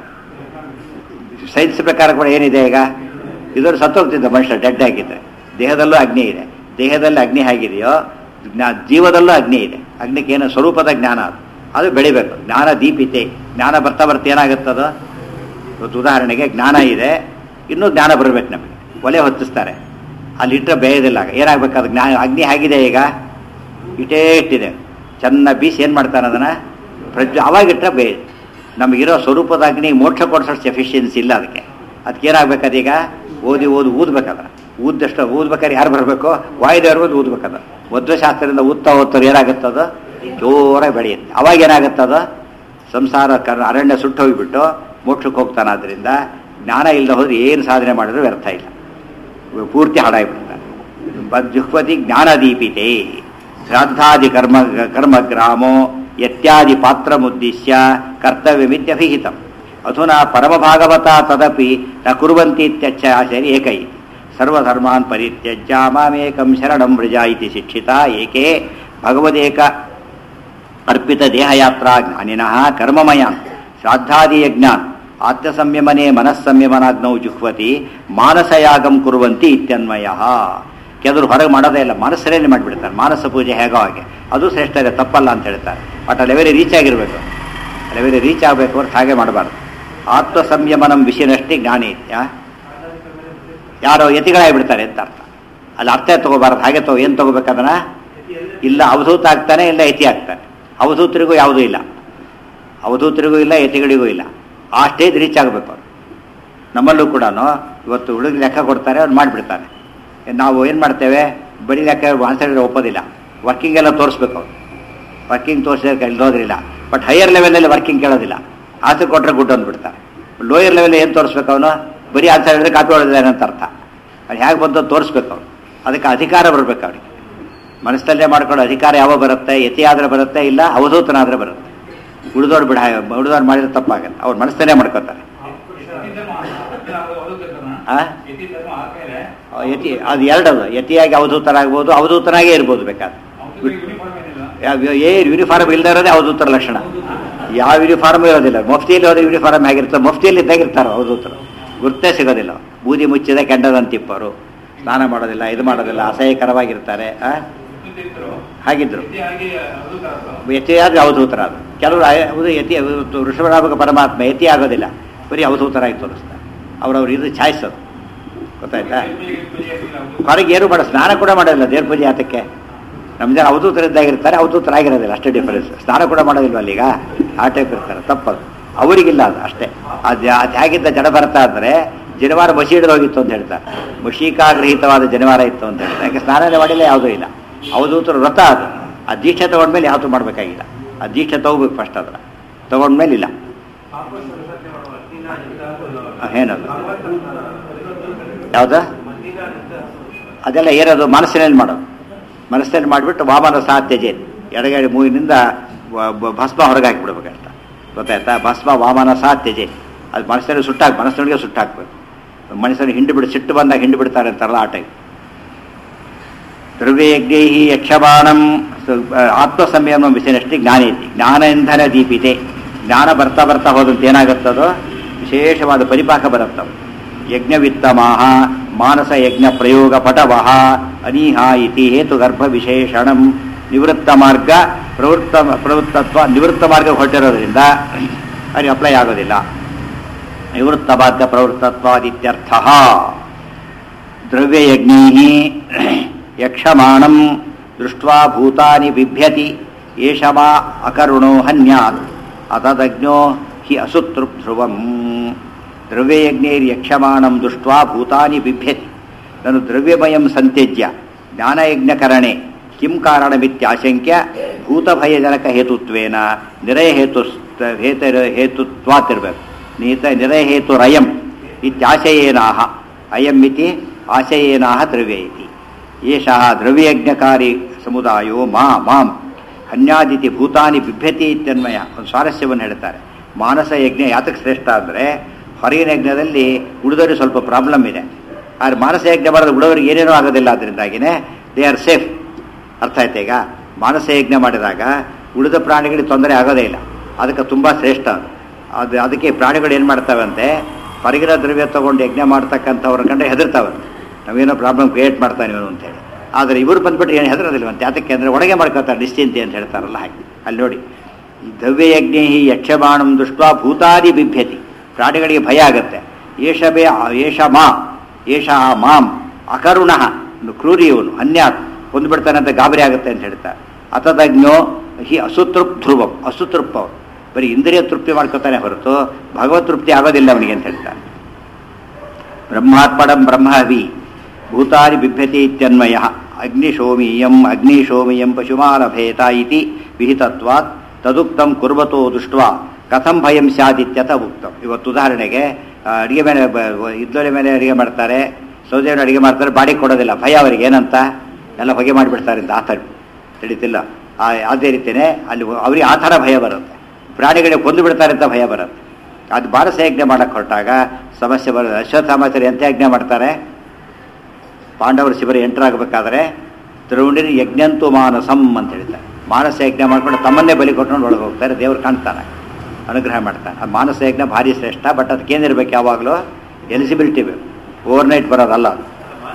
ಸೈನ್ಸ್ ಪ್ರಕಾರ ಕೂಡ ಏನಿದೆ ಈಗ ಇದರ ಸತ್ತೋಗ್ತಿದ್ದ ಮನುಷ್ಯ ಡೆಡ್ ಆಗಿದ್ದರೆ ದೇಹದಲ್ಲೂ ಅಗ್ನಿ ಇದೆ ದೇಹದಲ್ಲಿ ಅಗ್ನಿ ಹೇಗಿದೆಯೋ ಜ್ಞಾ ಜೀವದಲ್ಲೂ ಅಗ್ನಿ ಇದೆ ಅಗ್ನಿಗೆ ಏನು ಸ್ವರೂಪದ ಜ್ಞಾನ ಅದು ಅದು ಬೆಳಿಬೇಕು ಜ್ಞಾನ ದೀಪಿತೆ ಜ್ಞಾನ ಬರ್ತಾ ಬರ್ತಾ ಏನಾಗುತ್ತದು ಇವತ್ತು ಉದಾಹರಣೆಗೆ ಜ್ಞಾನ ಇದೆ ಇನ್ನೂ ಜ್ಞಾನ ಬರಬೇಕು ನಮಗೆ ಒಲೆ ಹೊತ್ತಿಸ್ತಾರೆ ಅಲ್ಲಿ ಇಟ್ಟರೆ ಬೇಯೋದಿಲ್ಲ ಆಗ. ಏನಾಗ್ಬೇಕು ಅದು ಜ್ಞಾನ ಅಗ್ನಿ ಹೇಗಿದೆ ಈಗ ಇಟೇ ಇಟ್ಟಿದೆ ಚೆನ್ನ ಬೀಸಿ ಏನು ಮಾಡ್ತಾನೆ ಅದನ್ನು ಪ್ರಜ್ವ ಅವಾಗ ಇಟ್ಟರೆ ಬೇಯ ನಮಗಿರೋ ಸ್ವರೂಪದ ಅಗ್ನಿ ಮೋಕ್ಷ ಕೊಡಿಸೋಷ್ಟು ಎಫಿಷಿಯನ್ಸಿ ಇಲ್ಲ ಅದಕ್ಕೆ ಅದಕ್ಕೆ ಏನಾಗ್ಬೇಕು ಅದೀಗ ಓದಿ ಓದಿ ಊದ್ಬೇಕದ ಊದಷ್ಟು ಊದ್ಬೇಕಾದ್ರೆ ಯಾರು ಬರಬೇಕು ವಾಯುದೇವರು ಓದಿ ಊದ್ಬೇಕದ ಮಧ್ವಶಾಸ್ತ್ರದಿಂದ ಊದ್ತಾ ಓದ್ತಾರೆ ಏನಾಗುತ್ತದು ಜೋರಾಗಿ ಬೆಳೆಯುತ್ತೆ ಅವಾಗ ಏನಾಗುತ್ತದ ಸಂಸಾರ ಕರ್ ಅರಣ್ಯ ಸುಟ್ಟು ಹೋಗಿಬಿಟ್ಟು ಮೋಕ್ಷಕ್ಕೆ ಹೋಗ್ತಾನೆ ಆದ್ದರಿಂದ ಜ್ಞಾನ ಇಲ್ಲದೆ ಹೋದ್ರೆ ಏನು ಸಾಧನೆ ಮಾಡಿದ್ರು ವ್ಯರ್ಥ ಇಲ್ಲ ಪೂರ್ತಿ ಹಾಳಾಗಿಬಿಡ್ತಾರೆ ಜುಹ್ವತಿ ಜ್ಞಾನದೀಪಿತೆ ಶ್ರಾದ್ದಾದಿ ಕರ್ಮ ಕರ್ಮಗ್ರಾಮೋ ಯತ್ಯಾದಿ ಪಾತ್ರ ಮುದ್ದಿಶ್ಯ ಕರ್ತವ್ಯಮಿತ್ಯಭಿಹಿತ ಅಧುನಾ ಪರಮಭಾಗವತ ತದಪಿ ನ ಕುರ್ವಂತಿ ಇತ್ಯಚ್ಚಾಚರಿ ಏಕೈ ಸರ್ವಧರ್ಮಾನ್ ಪರಿತ್ಯಜ್ಯ ಮಾಮೇಕಂ ಶರಣಂ ಮೃಜ ಇತಿ ಶಿಕ್ಷಿತ ಏಕೆ ಭಗವದೇಕ ಅರ್ಪಿತ ದೇಹಯಾತ್ರಾ ಜ್ಞಾನಿನಃ ಕರ್ಮಮಯ ಶ್ರಾದ್ದಾದಿ ಯಜ್ಞಾನ್ ಆತ್ಮಸಂಯಮನೆ ಮನಸ್ಸಂಯಮನಾಗ್ನೌ ಜುಹ್ವತಿ ಮಾನಸಯಾಗಂ ಕುರುವಂತಿ ಇತ್ಯನ್ವಯ ಕೆಲವರು ಹೊರಗೆ ಮಾಡೋದೇ ಇಲ್ಲ ಮನಸ್ಸರಲ್ಲಿ ಮಾಡಿಬಿಡ್ತಾರೆ ಮಾನಸ ಪೂಜೆ ಹೇಗೋ ಹಾಗೆ ಅದು ಶ್ರೇಷ್ಠ ಇದೆ ತಪ್ಪಲ್ಲ ಅಂತ ಹೇಳ್ತಾರೆ ಬಟ್ ಆ ಲೆವೆಲ್ ರೀಚ್ ಆಗಿರಬೇಕು ಲೆವೆಲ್ ರೀಚ್ ಆಗಬೇಕು ಹೊರತು ಹಾಗೆ ಮಾಡಬಾರ್ದು ಆತ್ಮ ಸಂಯಮನಂ ವಿಷಯನಷ್ಟೇ ಜ್ಞಾನಿ ಇತ್ಯಾ ಯಾರೋ ಯತಿಗಳಾಗಿಬಿಡ್ತಾರೆ ಅಂತ ಅರ್ಥ ಅಲ್ಲಿ ಅರ್ಥ ತಗೋಬಾರ್ದು ಹಾಗೆ ತಗೋ ಏನು ತಗೋಬೇಕದನ್ನ ಇಲ್ಲ ಅವಧೂತ ಆಗ್ತಾನೆ ಇಲ್ಲ ಯತಿ ಆಗ್ತಾನೆ ಅವಧೂತರಿಗೂ ಯಾವುದೂ ಇಲ್ಲ ಅವಧೂತರಿಗೂ ಇಲ್ಲ ಯತಿಗಳಿಗೂ ಇಲ್ಲ ಆ ಸ್ಟೇಜ್ ರೀಚ್ ಆಗಬೇಕು ಅವ್ರು ನಮ್ಮಲ್ಲೂ ಕೂಡ ಇವತ್ತು ಹುಡುಗ ಲೆಕ್ಕ ಕೊಡ್ತಾರೆ ಅವ್ರು ಮಾಡಿಬಿಡ್ತಾನೆ ನಾವು ಏನು ಮಾಡ್ತೇವೆ ಬರೀ ಲೆಕ್ಕ ಆನ್ಸರ್ ಒಪ್ಪೋದಿಲ್ಲ ವರ್ಕಿಂಗ್ ಎಲ್ಲ ತೋರಿಸ್ಬೇಕು ಅವ್ರು ವರ್ಕಿಂಗ್ ತೋರಿಸಿದ್ರೆ ಇಲ್ದೋದ್ರಿಲ್ಲ ಬಟ್ ಹೈಯರ್ ಲೆವೆಲಲ್ಲಿ ವರ್ಕಿಂಗ್ ಕೇಳೋದಿಲ್ಲ ಆನ್ಸರ್ ಕೊಟ್ಟರೆ ಗುಡ್ ಅಂದ್ಬಿಡ್ತಾರೆ ಲೋಯರ್ ಲೆವೆಲ್ ಏನು ತೋರಿಸ್ಬೇಕು ಅವನು ಬರೀ ಆನ್ಸರ್ ಹೇಳಿದ್ರೆ ಕಾಪಿ ಹೊಡೆದಿದ್ದಾನೆ ಅಂತ ಅರ್ಥ ಅದು ಹೇಗೆ ಬಂತು ತೋರಿಸ್ಬೇಕು ಅವನು ಅದಕ್ಕೆ ಅಧಿಕಾರ ಬರಬೇಕು ಅವನಿಗೆ ಮನಸ್ಸಲ್ಲೇ ಮಾಡ್ಕೊಳ್ಳೋ ಅಧಿಕಾರ ಯಾವ ಬರುತ್ತೆ ಯತಿ ಆದ್ರೆ ಬರುತ್ತೆ ಇಲ್ಲ ಅವಧೂತನಾದ್ರೆ ಬರುತ್ತೆ ಉಳಿದವ್ರು ಬಿಡ ಉಳಿದವ್ರು ಮಾಡಿದ್ರೆ ತಪ್ಪಾಗತ್ತೆ ಅವ್ರು ಮನಸ್ಸಲ್ಲೇ ಮಾಡ್ಕೊತಾರೆ ಆ? ಯತಿ ಅದು ಎರಡದು ಯತಿಯಾಗಿ ಅವಧೂತರಾಗ್ಬೋದು ಅವಧೂತನಾಗೇ ಇರ್ಬೋದು ಬೇಕಾದ್ರೆ ಯಾವ- ಏನ್ ಯೂನಿಫಾರ್ಮ್ ಇಲ್ಲದೆ ಇರೋದೇ ಅವಧೂತರ ಲಕ್ಷಣ ಯಾವ ಯೂನಿಫಾರ್ಮ್ ಇರೋದಿಲ್ಲ ಮುಫ್ತಿಯಲ್ಲಿ ಹೋದ್ರೆ ಯೂನಿಫಾರ್ಮ್ ಹೇಗಿರ್ತದೆ ಮುಫ್ತಿಯಲ್ಲಿ ಇದ್ದಾಗಿರ್ತಾರೆ ಅವಧೂತರು ಗುರ್ತೇ ಸಿಗೋದಿಲ್ಲ ಬೂದಿ ಮುಚ್ಚಿದ ಕೆಂಡದಂತಿಪ್ಪರು ಸ್ನಾನ ಮಾಡೋದಿಲ್ಲ ಇದು ಮಾಡೋದಿಲ್ಲ ಅಸಹ್ಯಕರವಾಗಿರ್ತಾರೆ ಆ? ಹಾಗಿದ್ರು ಯತಿಯಾದ್ರೆ ಅವಧೂತರಾದ್ರು ಕೆಲವರು ಆಯ- ಹೌದು ಯತಿ ಇವತ್ತು ಋಷಭರಾಮಕ ಪರಮಾತ್ಮ ಯತಿ ಆಗೋದಿಲ್ಲ ಬರೀ ಅವಧೂತರಾಗಿ ತೋರಿಸ್ತಾರೆ ಅವ್ರವ್ರು ಇದು ಚಾಯ್ಸ್ ಅದು ಗೊತ್ತಾಯ್ತಾ ಹೊರಗೆ ಏನು ಮಾಡೋ ಸ್ನಾನ ಕೂಡ ಮಾಡೋದಿಲ್ಲ ದೇವ್ರ ಪೂಜೆ ಆತಕ್ಕೆ ನಮ್ಮ ಜನ ಅವಧೂತರಿದ್ದಾಗಿರ್ತಾರೆ ಅವಧೂತರಾಗಿರೋದಿಲ್ಲ ಅಷ್ಟೇ ಡಿಫರೆನ್ಸ್ ಸ್ನಾನ ಕೂಡ ಮಾಡೋದಿಲ್ವ ಅಲ್ಲೀಗ ಆ ಟೈಪ್ ಇರ್ತಾರೆ ತಪ್ಪದು ಅವರಿಗಿಲ್ಲ ಅದು ಅಷ್ಟೇ ಅದು ಅದು ಹೇಗಿದ್ದ ಜಡ ಬರ್ತಾ ಅಂದರೆ ಜನಿವಾರ ಮಸಿ ಹಿಡಿದು ಹೋಗಿತ್ತು ಅಂತ ಹೇಳ್ತಾರೆ ಮಶೀಕಾಗ್ರಹಿತವಾದ ಜನಿವಾರ ಇತ್ತು ಅಂತ ಹೇಳ್ತಾರೆ ಯಾಕೆ ಸ್ನಾನನೇ ಮಾಡಿಲ್ಲ ಯಾವುದೂ ಇಲ್ಲ ಅವಧೂತರ ವ್ರತ ಅದು ಆ ದೀಕ್ಷೆ ತಗೊಂಡ್ಮೇಲೆ ಯಾವುದು ಮಾಡಬೇಕಾಗಿಲ್ಲ ಆ ದೀಕ್ಷೆ ತಗೋಬೇಕು ಫಸ್ಟ್ ಅದರ ತಗೊಂಡ್ಮೇಲೆ ಇಲ್ಲ ಆ, ಏನದು ಯಾವ್ದು ಅದೆಲ್ಲ ಏನದು ಮನಸ್ಸಿನಲ್ಲಿ ಮಾಡೋದು ಮನಸ್ಸಲ್ಲಿ ಮಾಡಿಬಿಟ್ಟು ವಾಮನ ಸಹ ತ್ಯಜೇತ್ ಎಡಗಡೆ ಮೂವಿನಿಂದ ವ- ಬ- ಭಸ್ಮ ಹೊರಗೆ ಹಾಕಿಬಿಡ್ಬೇಕಂತ ಗೊತ್ತಾಯ್ತಾ ಭಸ್ಮ ವಾಮನ ಸಹ ತ್ಯಜೇತ್ ಅದು ಮನಸ್ಸಲ್ಲಿ ಸುಟ್ಟಾಕ್ ಮನಸ್ಸಿನೊಳಗೆ ಸುಟ್ಟಾಕ್ಬೇಕು ಮನಸ್ಸನ್ನು ಹಿಂಡು ಬಿಡು ಸಿಟ್ಟು ಬಂದಾಗ ಹಿಂಡು ಬಿಡ್ತಾರೆ ಅಂತಾರಲ್ಲ ಆ ಟೈಪ್ ದ್ರವ್ಯಯಜ್ಞೈ ಯಕ್ಷಬಾಣಂ ಆತ್ಮ ಸಂಯಮ ವಿಷಯನಷ್ಟೇ ಜ್ಞಾನ ಐತಿ ಜ್ಞಾನ ಇಂಧನ ದೀಪಿತೆ ಜ್ಞಾನ ಬರ್ತಾ ಬರ್ತಾ ಹೋದಂತೆ ಏನಾಗುತ್ತದೋ ವಿಶೇಷವಾದ ಪರಿಪಾಕ ಬರುತ್ತವೆ ಯಜ್ಞವಿತ್ತಮಾಹ ಮಾನಸ ಯಜ್ಞ ಪ್ರಯೋಗ ಪಟವಹ ಅನೀಹ ಇತಿ ಹೇತುಗರ್ಭ ವಿಶೇಷಣಂ ನಿವೃತ್ತ ಮಾರ್ಗ ಪ್ರವೃತ್ತ ಪ್ರವೃತ್ತತ್ವ ನಿವೃತ್ತ ಮಾರ್ಗ ಹೊರಟಿರೋದ್ರಿಂದ ಅವರಿಗೆ ಅಪ್ಲೈ ಆಗೋದಿಲ್ಲ ನಿವೃತ್ತ ಮಾರ್ಗ ಪ್ರವೃತ್ತತ್ವಾದಿತ್ಯರ್ಥ ದ್ರವ್ಯಯಜ್ಞೈ ಯಕ್ಷಮಾಣಂ ದೃಷ್ಟ್ವಾ ಭೂತಾನಿ ಬಿಭ್ಯತಿ ಏಷಮಾ ಅಕರುಣೋ ಹನ್ಯಾತ್ ಅತದಜ್ಞೋ ಹಿ ಅಸುತೃಪ್ಧ್ರುವಂ ದ್ರವ್ಯಯಜ್ಞೈರ್ಯಕ್ಷಮಾಣಂ ದೃಷ್ಟ್ವಾ ಭೂತಾನಿ ಬಿಭ್ಯತಿ ನಾನು ದ್ರವ್ಯಮಯಂ ಸಂತ್ಯಜ್ಯ ಜ್ಞಾನಯಜ್ಞಕರಣೆ ಕಿಂ ಕಾರಣಮಿತ್ಯಾಶಂಕ್ಯ ಭೂತಭಯಜನಕ ಹೇತುತ್ವೇನ ನಿರಯಹೇತು ಹೇತ ಹೇತುತ್ವಾತಿರ್ಬೇಕು ನೀತ ನಿರಯಹೇತುರಯಂ ಇತ್ಯಾಶಯೇನಾಹ ಅಯಂ ಇತಿ ಆಶಯೇನಾಹ ದ್ರವ್ಯ ಇತಿ ಏಷಃ ದ್ರವ್ಯಯಜ್ಞಕಾರಿ ಸಮುದಾಯೋ ಮಾ ಮಾಂ ಹನ್ಯಾದಿತಿ ಭೂತಾನಿ ಬಿಭ್ಯತಿ ಇತ್ಯನ್ವಯ ಒಂದು ಸ್ವಾರಸ್ಯವನ್ನು ಹೇಳ್ತಾರೆ ಮಾನಸ ಯಜ್ಞ ಯಾತಕ್ಕೆ ಶ್ರೇಷ್ಠ ಅಂದರೆ ಹೊರಗಿನ ಯಜ್ಞದಲ್ಲಿ ಉಳಿದವರಿಗೆ ಸ್ವಲ್ಪ ಪ್ರಾಬ್ಲಮ್ ಇದೆ ಆದರೆ ಮಾನಸ ಯಜ್ಞ ಮಾಡಿದ್ರೆ ಉಳಿದವರಿಗೆ ಏನೇನೂ ಆಗೋದಿಲ್ಲ ಅದರಿಂದಾಗಿನೇ ದೇ ಆರ್ ಸೇಫ್ ಅರ್ಥ ಆಯ್ತಾ ಈಗ ಮಾನಸ ಯಜ್ಞ ಮಾಡಿದಾಗ ಉಳಿದ ಪ್ರಾಣಿಗಳಿಗೆ ತೊಂದರೆ ಆಗೋದೇ ಇಲ್ಲ ಅದಕ್ಕೆ ತುಂಬ ಶ್ರೇಷ್ಠ ಅದು ಅದು ಅದಕ್ಕೆ ಪ್ರಾಣಿಗಳು ಏನು ಮಾಡ್ತಾವಂತೆ ಹೊರಗಿನ ದ್ರವ್ಯ ತಗೊಂಡು ಯಜ್ಞ ಮಾಡ್ತಕ್ಕಂಥವ್ರ ಕಂಡ್ರೆ ಹೆದರ್ತಾವೆ ನಾವೇನೋ ಪ್ರಾಬ್ಲಮ್ ಕ್ರಿಯೇಟ್ ಮಾಡ್ತಾನೆ ಇವನು ಅಂತೇಳಿ ಆದರೆ ಇವರು ಬಂದ್ಬಿಟ್ಟು ಏನು ಹೆದರೋದಿಲ್ವಂತೆ ಯಾತಕ್ಕೆ ಅಂದರೆ ಒಳಗೆ ಮಾಡ್ಕೊತಾರೆ ನಿಶ್ಚಿಂತೆ ಅಂತ ಹೇಳ್ತಾರಲ್ಲ ಹಾಗೆ ಅಲ್ಲಿ ನೋಡಿ ಈ ದ್ರವ್ಯಯಜ್ಞ ಯಕ್ಷಬಾಣಂ ದೃಷ್ಟ ಭೂತಾದಿ ಬಿಭ್ಯತಿ ಪ್ರಾಣಿಗಳಿಗೆ ಭಯ ಆಗುತ್ತೆ ಏಷ ಬೇ ಏಷ ಮಾ ಏಷ ಮಾಂ ಅಕರುಣ ಕ್ರೂರಿ ಇವನು ಅನ್ಯಾತ್ ಕೊಂದುಬಿಡ್ತಾನೆ ಅಂತ ಗಾಬರಿ ಆಗುತ್ತೆ ಅಂತ ಹೇಳ್ತಾರೆ ಅತದಜ್ಞೋ ಹಿ ಅಸುತೃಪ್ ಧ್ರುವಂ ಅಸುತೃಪ್ ಅವನು ಬರೀ ಇಂದ್ರಿಯ ತೃಪ್ತಿ ಮಾಡ್ಕೋತಾನೆ ಹೊರತು ಭಗವತ್ ತೃಪ್ತಿ ಆಗೋದಿಲ್ಲ ಅವನಿಗೆ ಅಂತ ಹೇಳ್ತಾರೆ ಬ್ರಹ್ಮಾತ್ಮಡಂ ಬ್ರಹ್ಮವಿ ಭೂತಾನಿ ಬಿಭ್ಯತೆ ಇತ್ಯನ್ವಯ ಅಗ್ನಿಶೋಮೀಯಂ ಅಗ್ನಿಶೋಮೀಯಂ ಪಶುಮಾಲಭೇತ ಇತಿ ವಿಹಿತತ್ವಾತ್ ತದುಕ್ತಂ ಕುರ್ವತೋ ದೃಷ್ಟ್ವಾ ಕಥಂ ಭಯಂ ಸ್ಯಾದಿತ್ಯತ ಉಕ್ತಂ ಇವತ್ತು ಉದಾಹರಣೆಗೆ ಆ, ಅಡಿಗೆ ಮೇಲೆ ಇದ್ದೊಲೆ ಮೇಲೆ ಅಡಿಗೆ ಮಾಡ್ತಾರೆ ಸೌದೆ ಮೇಲೆ ಅಡಿಗೆ ಮಾಡ್ತಾರೆ ಬಾಡಿ ಕೊಡೋದಿಲ್ಲ ಭಯ ಅವರಿಗೆ ಏನಂತ ಎಲ್ಲ ಹೊಗೆ ಮಾಡಿಬಿಡ್ತಾರೆ ಅಂತ ಆ ಥರ ತಿಳಿತಿಲ್ಲ ಆ ಅದೇ ರೀತಿಯೇ ಅಲ್ಲಿ ಅವರಿಗೆ ಆ ಥರ ಭಯ ಬರುತ್ತೆ ಪ್ರಾಣಿಗಳಿಗೆ ಕೊಂದು ಬಿಡ್ತಾರೆ ಅಂತ ಭಯ ಬರುತ್ತೆ ಅದು ಬಾರಸ ಯಜ್ಞ ಮಾಡಕ್ಕೆ ಹೊರಟಾಗ ಸಮಸ್ಯೆ ಬರೋದು ಅಶ್ವತ್ಥಾಮಾಚಾರ್ಯ ಎಂತ ಯಜ್ಞ ಮಾಡ್ತಾರೆ ಪಾಂಡವರು ಶಿವರ ಎಂಟರಾಗಬೇಕಾದ್ರೆ ದ್ರೌಣಿನ ಯಜ್ಞಂತು ಮಾನಸಂ ಅಂತ ಹೇಳ್ತಾರೆ ಮಾನಸ ಯಜ್ಞ ಮಾಡ್ಕೊಂಡು ತಮ್ಮನ್ನೇ ಬಲಿ ಕೊಟ್ಕೊಂಡು ಒಳಗೆ ಹೋಗ್ತಾರೆ ದೇವ್ರು ಕಾಣ್ತಾನೆ ಅನುಗ್ರಹ ಮಾಡ್ತಾನೆ ಆ ಮಾನಸ ಯಜ್ಞ ಭಾರಿ ಶ್ರೇಷ್ಠ ಬಟ್ ಅದಕ್ಕೇನಿರ್ಬೇಕು ಯಾವಾಗಲೂ ಎಲಿಜಿಬಿಲಿಟಿ ಬೇಕು ಓವರ್ ನೈಟ್ ಬರೋದಲ್ಲ ಅದು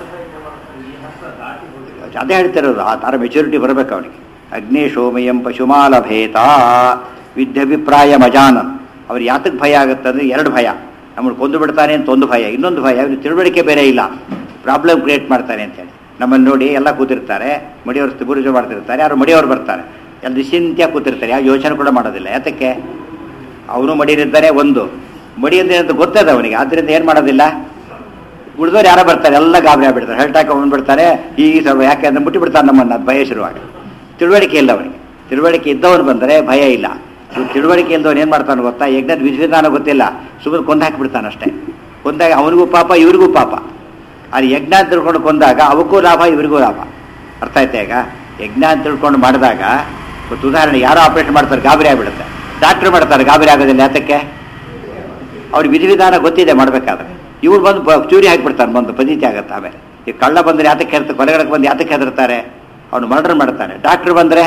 ಅದೇ ಹೇಳ್ತಿರೋದು ಆ ಥರ ಮೆಚುರಿಟಿ ಬರಬೇಕು ಅವನಿಗೆ ಅಗ್ನಿ ಸೋಮಯಂ ಪಶುಮಾಲಭೇತ ವಿದ್ಯಭಿಪ್ರಾಯ ಮಜಾನನ್ ಅವ್ರು ಯಾತಕ್ಕೆ ಭಯ ಆಗುತ್ತೆ ಅಂದರೆ ಎರಡು ಭಯ ನಮ್ಮನ್ನು ಕೊಂದು ಬಿಡ್ತಾನೆ ಅಂತ ಒಂದು ಭಯ ಇನ್ನೊಂದು ಭಯ ಅವ್ರಿಗೆ ತಿಳುವಳಿಕೆ ಬೇರೆ ಇಲ್ಲ ಪ್ರಾಬ್ಲಮ್ ಕ್ರಿಯೇಟ್ ಮಾಡ್ತಾನೆ ಅಂತೇಳಿ ನಮ್ಮನ್ನು ನೋಡಿ ಎಲ್ಲ ಕೂತಿರ್ತಾರೆ ಮಡಿಯವರು ಗುರುಜು ಮಾಡ್ತಿರ್ತಾರೆ ಯಾರು ಮಡಿಯವರು ಬರ್ತಾರೆ ಎಲ್ಲ ನಿಶ್ಚಿಂತ್ಯಾಗಿ ಕೂತಿರ್ತಾರೆ ಯಾವ ಯೋಚನೆ ಕೂಡ ಮಾಡೋದಿಲ್ಲ ಯಾತಕ್ಕೆ ಅವನು ಮಡಿಯರಿದ್ದಾರೆ ಒಂದು ಮಡಿ ಅಂದ್ರೆ ಅಂತ ಗೊತ್ತದ ಅವನಿಗೆ ಆದ್ದರಿಂದ ಏನು ಮಾಡೋದಿಲ್ಲ ಉಳಿದವ್ರು ಯಾರೋ ಬರ್ತಾರೆ ಎಲ್ಲ ಗಾಬರಿ ಆಗ್ಬಿಡ್ತಾರೆ ಹೇಳ್ಟಾಕ ಬಂದ್ಬಿಡ್ತಾರೆ ಈ ಸ್ವಲ್ಪ ಯಾಕೆ ಅಂದ್ರೆ ಮುಟ್ಟಿ ಬಿಡ್ತಾರೆ ನಮ್ಮನ್ನು ಅದು ಭಯ ಶುರುವಾಗ ತಿಳುವಳಿಕೆ ಇಲ್ಲ ಅವನಿಗೆ ತಿಳುವಳಿಕೆ ಇದ್ದವನು ಬಂದರೆ ಭಯ ಇಲ್ಲ ಇವ್ನು ತಿಳುವಳಿಕೆ ಇಲ್ದವನು ಏನು ಮಾಡ್ತಾನೆ ಗೊತ್ತಾ ಯಜ್ಞದ ವಿಧಿವಿಧಾನ ಗೊತ್ತಿಲ್ಲ ಸುಮ್ಮನೆ ಕೊಂದು ಹಾಕಿಬಿಡ್ತಾನೆ ಅಷ್ಟೇ ಕೊಂದಾಗ ಅವನಿಗೂ ಪಾಪ ಇವ್ರಿಗೂ ಪಾಪ ಅದು ಯಜ್ಞ ಅಂತ ತಿಳ್ಕೊಂಡು ಕೊಂದಾಗ ಅವಕ್ಕೂ ಲಾಭ ಇವರಿಗೂ ಲಾಭ ಅರ್ಥ ಆಯ್ತಾ ಈಗ ಯಜ್ಞ ಅಂತ ತಿಳ್ಕೊಂಡು ಮಾಡಿದಾಗ ಇವತ್ತು ಉದಾಹರಣೆ ಯಾರೋ ಆಪರೇಷನ್ ಮಾಡ್ತಾರೆ ಗಾಬರಿ ಆಗಿಬಿಡುತ್ತೆ ಡಾಕ್ಟ್ರ್ ಮಾಡ್ತಾರೆ ಗಾಬರಿ ಆಗೋದಿಲ್ಲ ಯಾತಕ್ಕೆ ಅವ್ರಿಗೆ ವಿಧಿವಿಧಾನ ಗೊತ್ತಿದೆ ಮಾಡಬೇಕಾದ್ರೆ ಇವ್ರು ಬಂದು ಬ- ಚೂರಿ ಹಾಕಿಬಿಡ್ತಾನೆ ಬಂದು ಪದ್ಧತಿ ಆಗುತ್ತೆ ಆಮೇಲೆ ಈ ಕಳ್ಳ ಬಂದರೆ ಯಾತಕ್ಕೆ ಹೆರ್ತ ಕೊಲೆಗಡಕ್ಕೆ ಬಂದು ಯಾತಕ್ಕೆ ಹೆದರ್ತಾರೆ ಅವನು ಮರ್ಡರ್ ಮಾಡ್ತಾನೆ ಡಾಕ್ಟ್ರ್ ಬಂದರೆ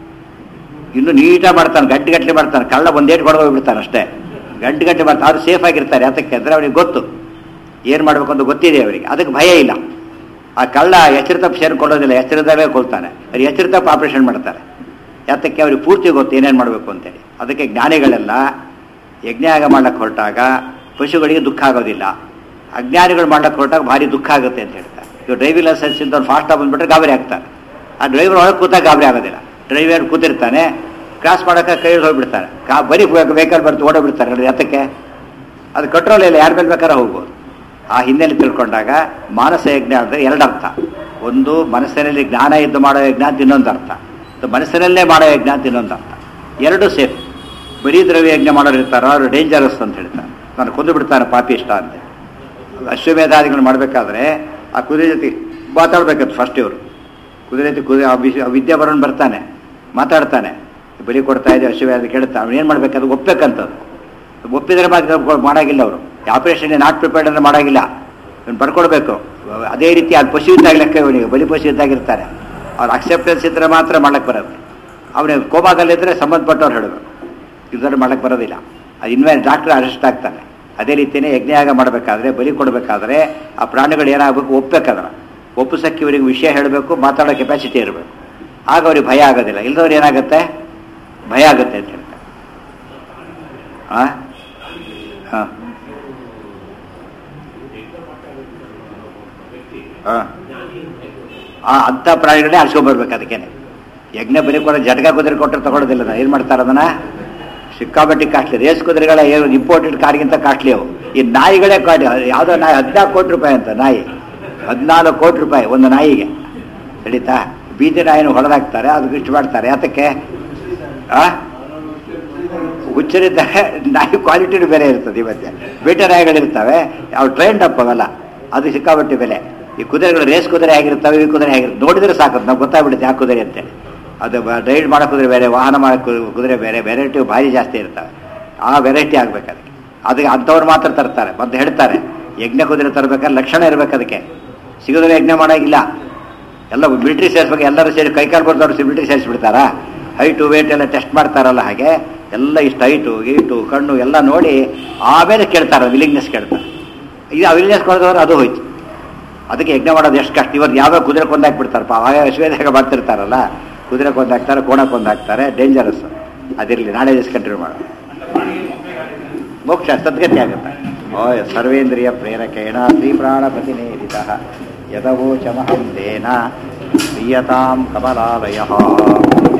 ಇನ್ನು ನೀಟಾಗಿ ಮಾಡ್ತಾನೆ ಗಂಟೆ ಗಟ್ಟಲೆ ಮಾಡ್ತಾನೆ ಕಳ್ಳ ಒಂದೇಟು ಹೊಡೆದು ಹೋಗ್ಬಿಡ್ತಾನೆ ಅಷ್ಟೇ ಗಂಟೆ ಗಟ್ಟಲೆ ಮಾಡ್ತಾನೆ ಅವ್ರು ಸೇಫ್ ಆಗಿರ್ತಾರೆ ಯಾತಕ್ಕೆ ಅಂದರೆ ಅವ್ರಿಗೆ ಗೊತ್ತು ಏನು ಮಾಡಬೇಕು ಅಂತ ಗೊತ್ತಿದೆ ಅವರಿಗೆ ಅದಕ್ಕೆ ಭಯ ಇಲ್ಲ ಆ ಕಳ್ಳ ಎಚ್ಚರ ತಪ್ಪು ಸೇರ್ಕೊಳ್ಳೋದಿಲ್ಲ ಎಚ್ಚರದಲ್ಲೇ ಕೊಲ್ತಾನೆ ಅವ್ರು ಎಚ್ಚರ ತಪ್ಪು ಆಪರೇಷನ್ ಮಾಡ್ತಾರೆ ಯಾತಕ್ಕೆ ಅವ್ರಿಗೆ ಪೂರ್ತಿ ಗೊತ್ತು ಏನೇನು ಮಾಡಬೇಕು ಅಂತೇಳಿ ಅದಕ್ಕೆ ಜ್ಞಾನಿಗಳೆಲ್ಲ ಯಜ್ಞಯಾಗ ಮಾಡ್ಲಿಕ್ಕೆ ಹೊರಟಾಗ ಪಶುಗಳಿಗೆ ದುಃಖ ಆಗೋದಿಲ್ಲ ಅಜ್ಞಾನಿಗಳು ಮಾಡ್ಲಿಕ್ಕೆ ಹೊರಟಾಗ ಭಾರಿ ದುಃಖ ಆಗುತ್ತೆ ಅಂತ ಹೇಳ್ತಾರೆ ಇವಾಗ ಡ್ರೈವಿಂಗ್ ಲೈಸೆನ್ಸ್ ಇಂದ ಫಾಸ್ಟಾಗಿ ಬಂದ್ಬಿಟ್ರೆ ಗಾಬರಿ ಆಗ್ತಾರೆ ಆ ಡ್ರೈವರ್ ಒಳಗೆ ಕೂತಾಗ ಗಾಬರಿ ಆಗೋದಿಲ್ಲ ಡ್ರೈವರ್ ಕೂತಿರ್ತಾನೆ ಕ್ರಾಸ್ ಮಾಡೋಕೆ ಕೈ ಹಿಡ್ದು ಹೋಗ್ಬಿಡ್ತಾನೆ ಕಾ ಬರೀ ವೆಹಿಕಲ್ ಬರ್ತು ಓಡೋಗ್ಬಿಡ್ತಾರೆ ನೋಡಿ ಯಾತಕ್ಕೆ ಅದು ಕಂಟ್ರೋಲ್ ಇಲ್ಲ ಯಾರ ಮೇಲೆ ಬೇಕಾದ್ರೆ ಹೋಗ್ಬೋದು ಆ ಹಿನ್ನೆಲೆ ತಿಳ್ಕೊಂಡಾಗ ಮಾನಸ ಯಜ್ಞ ಅಂದರೆ ಎರಡು ಅರ್ಥ ಒಂದು ಮನಸ್ಸಿನಲ್ಲಿ ಜ್ಞಾನ ಇದ್ದು ಮಾಡೋ ಯಜ್ಞ ಅಂತ ಇನ್ನೊಂದು ಅರ್ಥ ಮತ್ತು ಮನಸ್ಸಿನಲ್ಲೇ ಮಾಡೋ ಯಜ್ಞ ಅಂತ ಇನ್ನೊಂದು ಅರ್ಥ ಎರಡು ಸೇಫ್ ಬರೀ ದ್ರವ್ಯ ಯಜ್ಞ ಮಾಡೋರು ಇರ್ತಾರೋ ಅವರು ಡೇಂಜರಸ್ ಅಂತ ಹೇಳ್ತಾರೆ ನಾನು ಕೊಂದು ಬಿಡ್ತಾನೆ ಪಾಪಿ ಇಷ್ಟ ಅಂತ ಅಶ್ವಮೇಧಾದಿಗಳು ಮಾಡಬೇಕಾದ್ರೆ ಆ ಕುದುರೆ ಜೊತೆ ಮಾತಾಡ್ಬೇಕಂತ ಫಸ್ಟ್ ಇವರು ಕುದುರೆ ಎತ್ತಿ ಕುದುರೆ ಆ ವಿಷ- ಆ ವಿದ್ಯೆ ಬರೋನ್ ಬರ್ತಾನೆ ಮಾತಾಡ್ತಾನೆ ಬಲಿ ಕೊಡ್ತಾ ಇದೆ ಹಸಿವೆ ಅಂತ ಕೇಳ್ತಾನೆ ಅವ್ನು ಏನು ಮಾಡ್ಬೇಕಾದ್ರೆ ಒಪ್ಪಬೇಕಂತದ್ದು ಒಪ್ಪಿದ್ರೆ ಮಾತ್ರ ಮಾಡಾಗಿಲ್ಲ ಅವರು ಆಪರೇಷನ್ ನಾಟ್ ಪ್ರಿಪೇರ್ಡ್ ಅಂದ್ರೆ ಮಾಡಾಗಿಲ್ಲ ಇವ್ನು ಬರ್ಕೊಡ್ಬೇಕು ಅದೇ ರೀತಿ ಅದು ಪಶು ಇದ್ದಾಗ ಲೆಕ್ಕ ಇವನಿಗೆ ಬಲಿ ಪಶು ಇದ್ದಾಗಿರ್ತಾರೆ ಅವ್ರ ಅಕ್ಸೆಪ್ಟೆನ್ಸ್ ಇದ್ದರೆ ಮಾತ್ರ ಮಾಡಕ್ಕೆ ಬರೋದು ಅವನಿಗೆ ಕೋಮಾದಲ್ಲಿದ್ದರೆ ಸಂಬಂಧಪಟ್ಟವ್ರು ಹೇಳಬೇಕು ಇಲ್ದ್ರೆ ಮಾಡಕ್ಕೆ ಬರೋದಿಲ್ಲ ಅದು ಇನ್ವೇ ಡಾಕ್ಟರ್ ಅರೆಸ್ಟ್ ಆಗ್ತಾನೆ ಅದೇ ರೀತಿಯೇ ಯಜ್ಞಯಾಗ ಮಾಡಬೇಕಾದ್ರೆ ಬಲಿ ಕೊಡಬೇಕಾದ್ರೆ ಆ ಪ್ರಾಣಿಗಳು ಏನಾಗಬೇಕು ಒಪ್ಪಬೇಕಾದ್ರೆ ಒಪ್ಪಿಸಕ್ಕೆ ಇವರಿಗೆ ವಿಷಯ ಹೇಳಬೇಕು ಮಾತಾಡೋ ಕೆಪಾಸಿಟಿ ಇರಬೇಕು ಆಗ ಅವ್ರಿಗೆ ಭಯ ಆಗೋದಿಲ್ಲ ಇಲ್ದವ್ರು ಏನಾಗುತ್ತೆ ಭಯ ಆಗುತ್ತೆ ಅಂತ ಹೇಳ್ತಾರೆ ಆ ಹಾಂ ಹಾಂ ಆ ಅಂಥ ಪ್ರಾಣಿಗಳನ್ನೇ ಆರಿಸ್ಕೊಂಡ್ಬರ್ಬೇಕು ಅದಕ್ಕೇನೆ ಯಜ್ಞ ಬಲಿ ಕೊಡೋ ಜಟ್ಗ ಕುದುರೆ ಕೊಟ್ಟರೆ ತಗೊಳ್ಳೋದಿಲ್ಲ ನಾನು ಏನು ಮಾಡ್ತಾರೆ ಅದನ್ನ ಸಿಕ್ಕಾಪಟ್ಟಿ ಕಾಸ್ಟ್ಲಿ ರೇಸ್ ಕುದುರೆಗಳ ಏನು ಇಂಪೋರ್ಟೆಡ್ ಕಾರ್ಗಿಂತ ಕಾಸ್ಟ್ಲಿ ಅವು ಈ ನಾಯಿಗಳೇ ಕಾಡಿ ಯಾವುದೋ ನಾಯಿ ಹದಿನಾಲ್ಕು ಕೋಟಿ ರೂಪಾಯಿ ಅಂತ ನಾಯಿ ಹದಿನಾಲ್ಕು ಕೋಟಿ ರೂಪಾಯಿ ಒಂದು ನಾಯಿಗೆ ನಡೀತಾ ಬೀದಿ ನಾಯಿನ ಹೊಡೆದಾಕ್ತಾರೆ ಅದಕ್ಕೆ ಇಷ್ಟು ಮಾಡ್ತಾರೆ ಯಾತಕ್ಕೆ ಆ ಹುಚ್ಚರಿದ್ದರೆ ನಾಯಿ ಕ್ವಾಲಿಟಿನೂ ಬೇರೆ ಇರ್ತದೆ ಈ ಮಧ್ಯೆ ಬೇಟೆ ನಾಯಿಗಳಿರ್ತವೆ ಅವು ಟ್ರೈನ್ಡ್ ಅಪ್ ಅವೆಲ್ಲ ಅದು ಸಿಕ್ಕಾಪಟ್ಟೆ ಬೆಲೆ ಈ ಕುದುರೆಗಳು ರೇಸ್ ಕುದುರೆ ಆಗಿರ್ತವೆ ಈ ಕುದುರೆ ಆಗಿರ್ತವೆ ನೋಡಿದ್ರೆ ಸಾಕು ನಾವು ಗೊತ್ತಾಗ್ಬಿಡುತ್ತೆ ಆ ಕುದುರೆ ಅಂತೇಳಿ ಅದು ರೈಡ್ ಮಾಡೋ ಕುದುರೆ ಬೇರೆ ವಾಹನ ಮಾಡೋ ಕು- ಕುದುರೆ ಬೇರೆ ವೆರೈಟಿ ಭಾರಿ ಜಾಸ್ತಿ ಇರ್ತವೆ ಆ ವೆರೈಟಿ ಆಗ್ಬೇಕು ಅದಕ್ಕೆ ಅದಕ್ಕೆ ಅಂಥವ್ರು ಮಾತ್ರ ತರ್ತಾರೆ ಮತ್ತೆ ಹೇಳ್ತಾರೆ ಯಜ್ಞ ಕುದುರೆ ತರಬೇಕಾದ್ರೆ ಲಕ್ಷಣ ಇರ್ಬೇಕು ಅದಕ್ಕೆ ಸಿಗೋದ್ರೆ ಯಜ್ಞ ಮಾಡೋಂಗಿಲ್ಲ ಎಲ್ಲ ಮಿಲಿಟ್ರಿ ಸೇರಿಸ್ಬೇಕು ಎಲ್ಲರೂ ಸೇರಿ ಕೈಕಾಲು ಬರ್ದವ್ರು ಮಿಲಿಟ್ರಿ ಸೇರಿಸ್ಬಿಡ್ತಾರಾ ಹೈಟು ವೇಟ್ ಎಲ್ಲ ಟೆಸ್ಟ್ ಮಾಡ್ತಾರಲ್ಲ ಹಾಗೆ ಎಲ್ಲ ಇಷ್ಟು ಹೈಟು ಗೀಟು ಕಣ್ಣು ಎಲ್ಲ ನೋಡಿ ಆಮೇಲೆ ಕೇಳ್ತಾರೆ ವಿಲಿಂಗ್ನೆಸ್ ಕೇಳ್ತಾರೆ ಇದು ಆ ವಿಲಿಂಗ್ನೆಸ್ ಕೊಡೋದವ್ರು ಅದು ಹೋಯ್ತು ಅದಕ್ಕೆ ಯಜ್ಞ ಮಾಡೋದು ಎಷ್ಟು ಕಷ್ಟ ಇವತ್ತು ಯಾವ್ಯಾವ ಕುದುರೆ ಕೊಂದಾಕ್ಬಿಡ್ತಾರಪ್ಪ ಆಗ ಅಶ್ವೇದಾಗ ಮಾಡ್ತಿರ್ತಾರಲ್ಲ ಕುದುರೆ ಕೊಂದಾಕ್ತಾರೆ ಕೋಣ ಕೊಂದಾಕ್ತಾರೆ ಡೇಂಜರಸ್ ಅದಿರಲಿ ನಾಳೆ ದಿವಸ ಕಂಟಿನ್ಯೂ ಮಾಡೋದು ಮೋಕ್ಷ ಸದ್ಗತಿ ಆಗುತ್ತೆ ಓಯ್ ಸರ್ವೇಂದ್ರಿಯ ಪ್ರೇರಕೇಣ ಶ್ರೀ ಪ್ರಾಣಪತಿನೇದಿತ ಯದವೋಚಮಹಂ ತೇನ ಪ್ರಿಯತಾಂ ಕಮಲಾಲಯ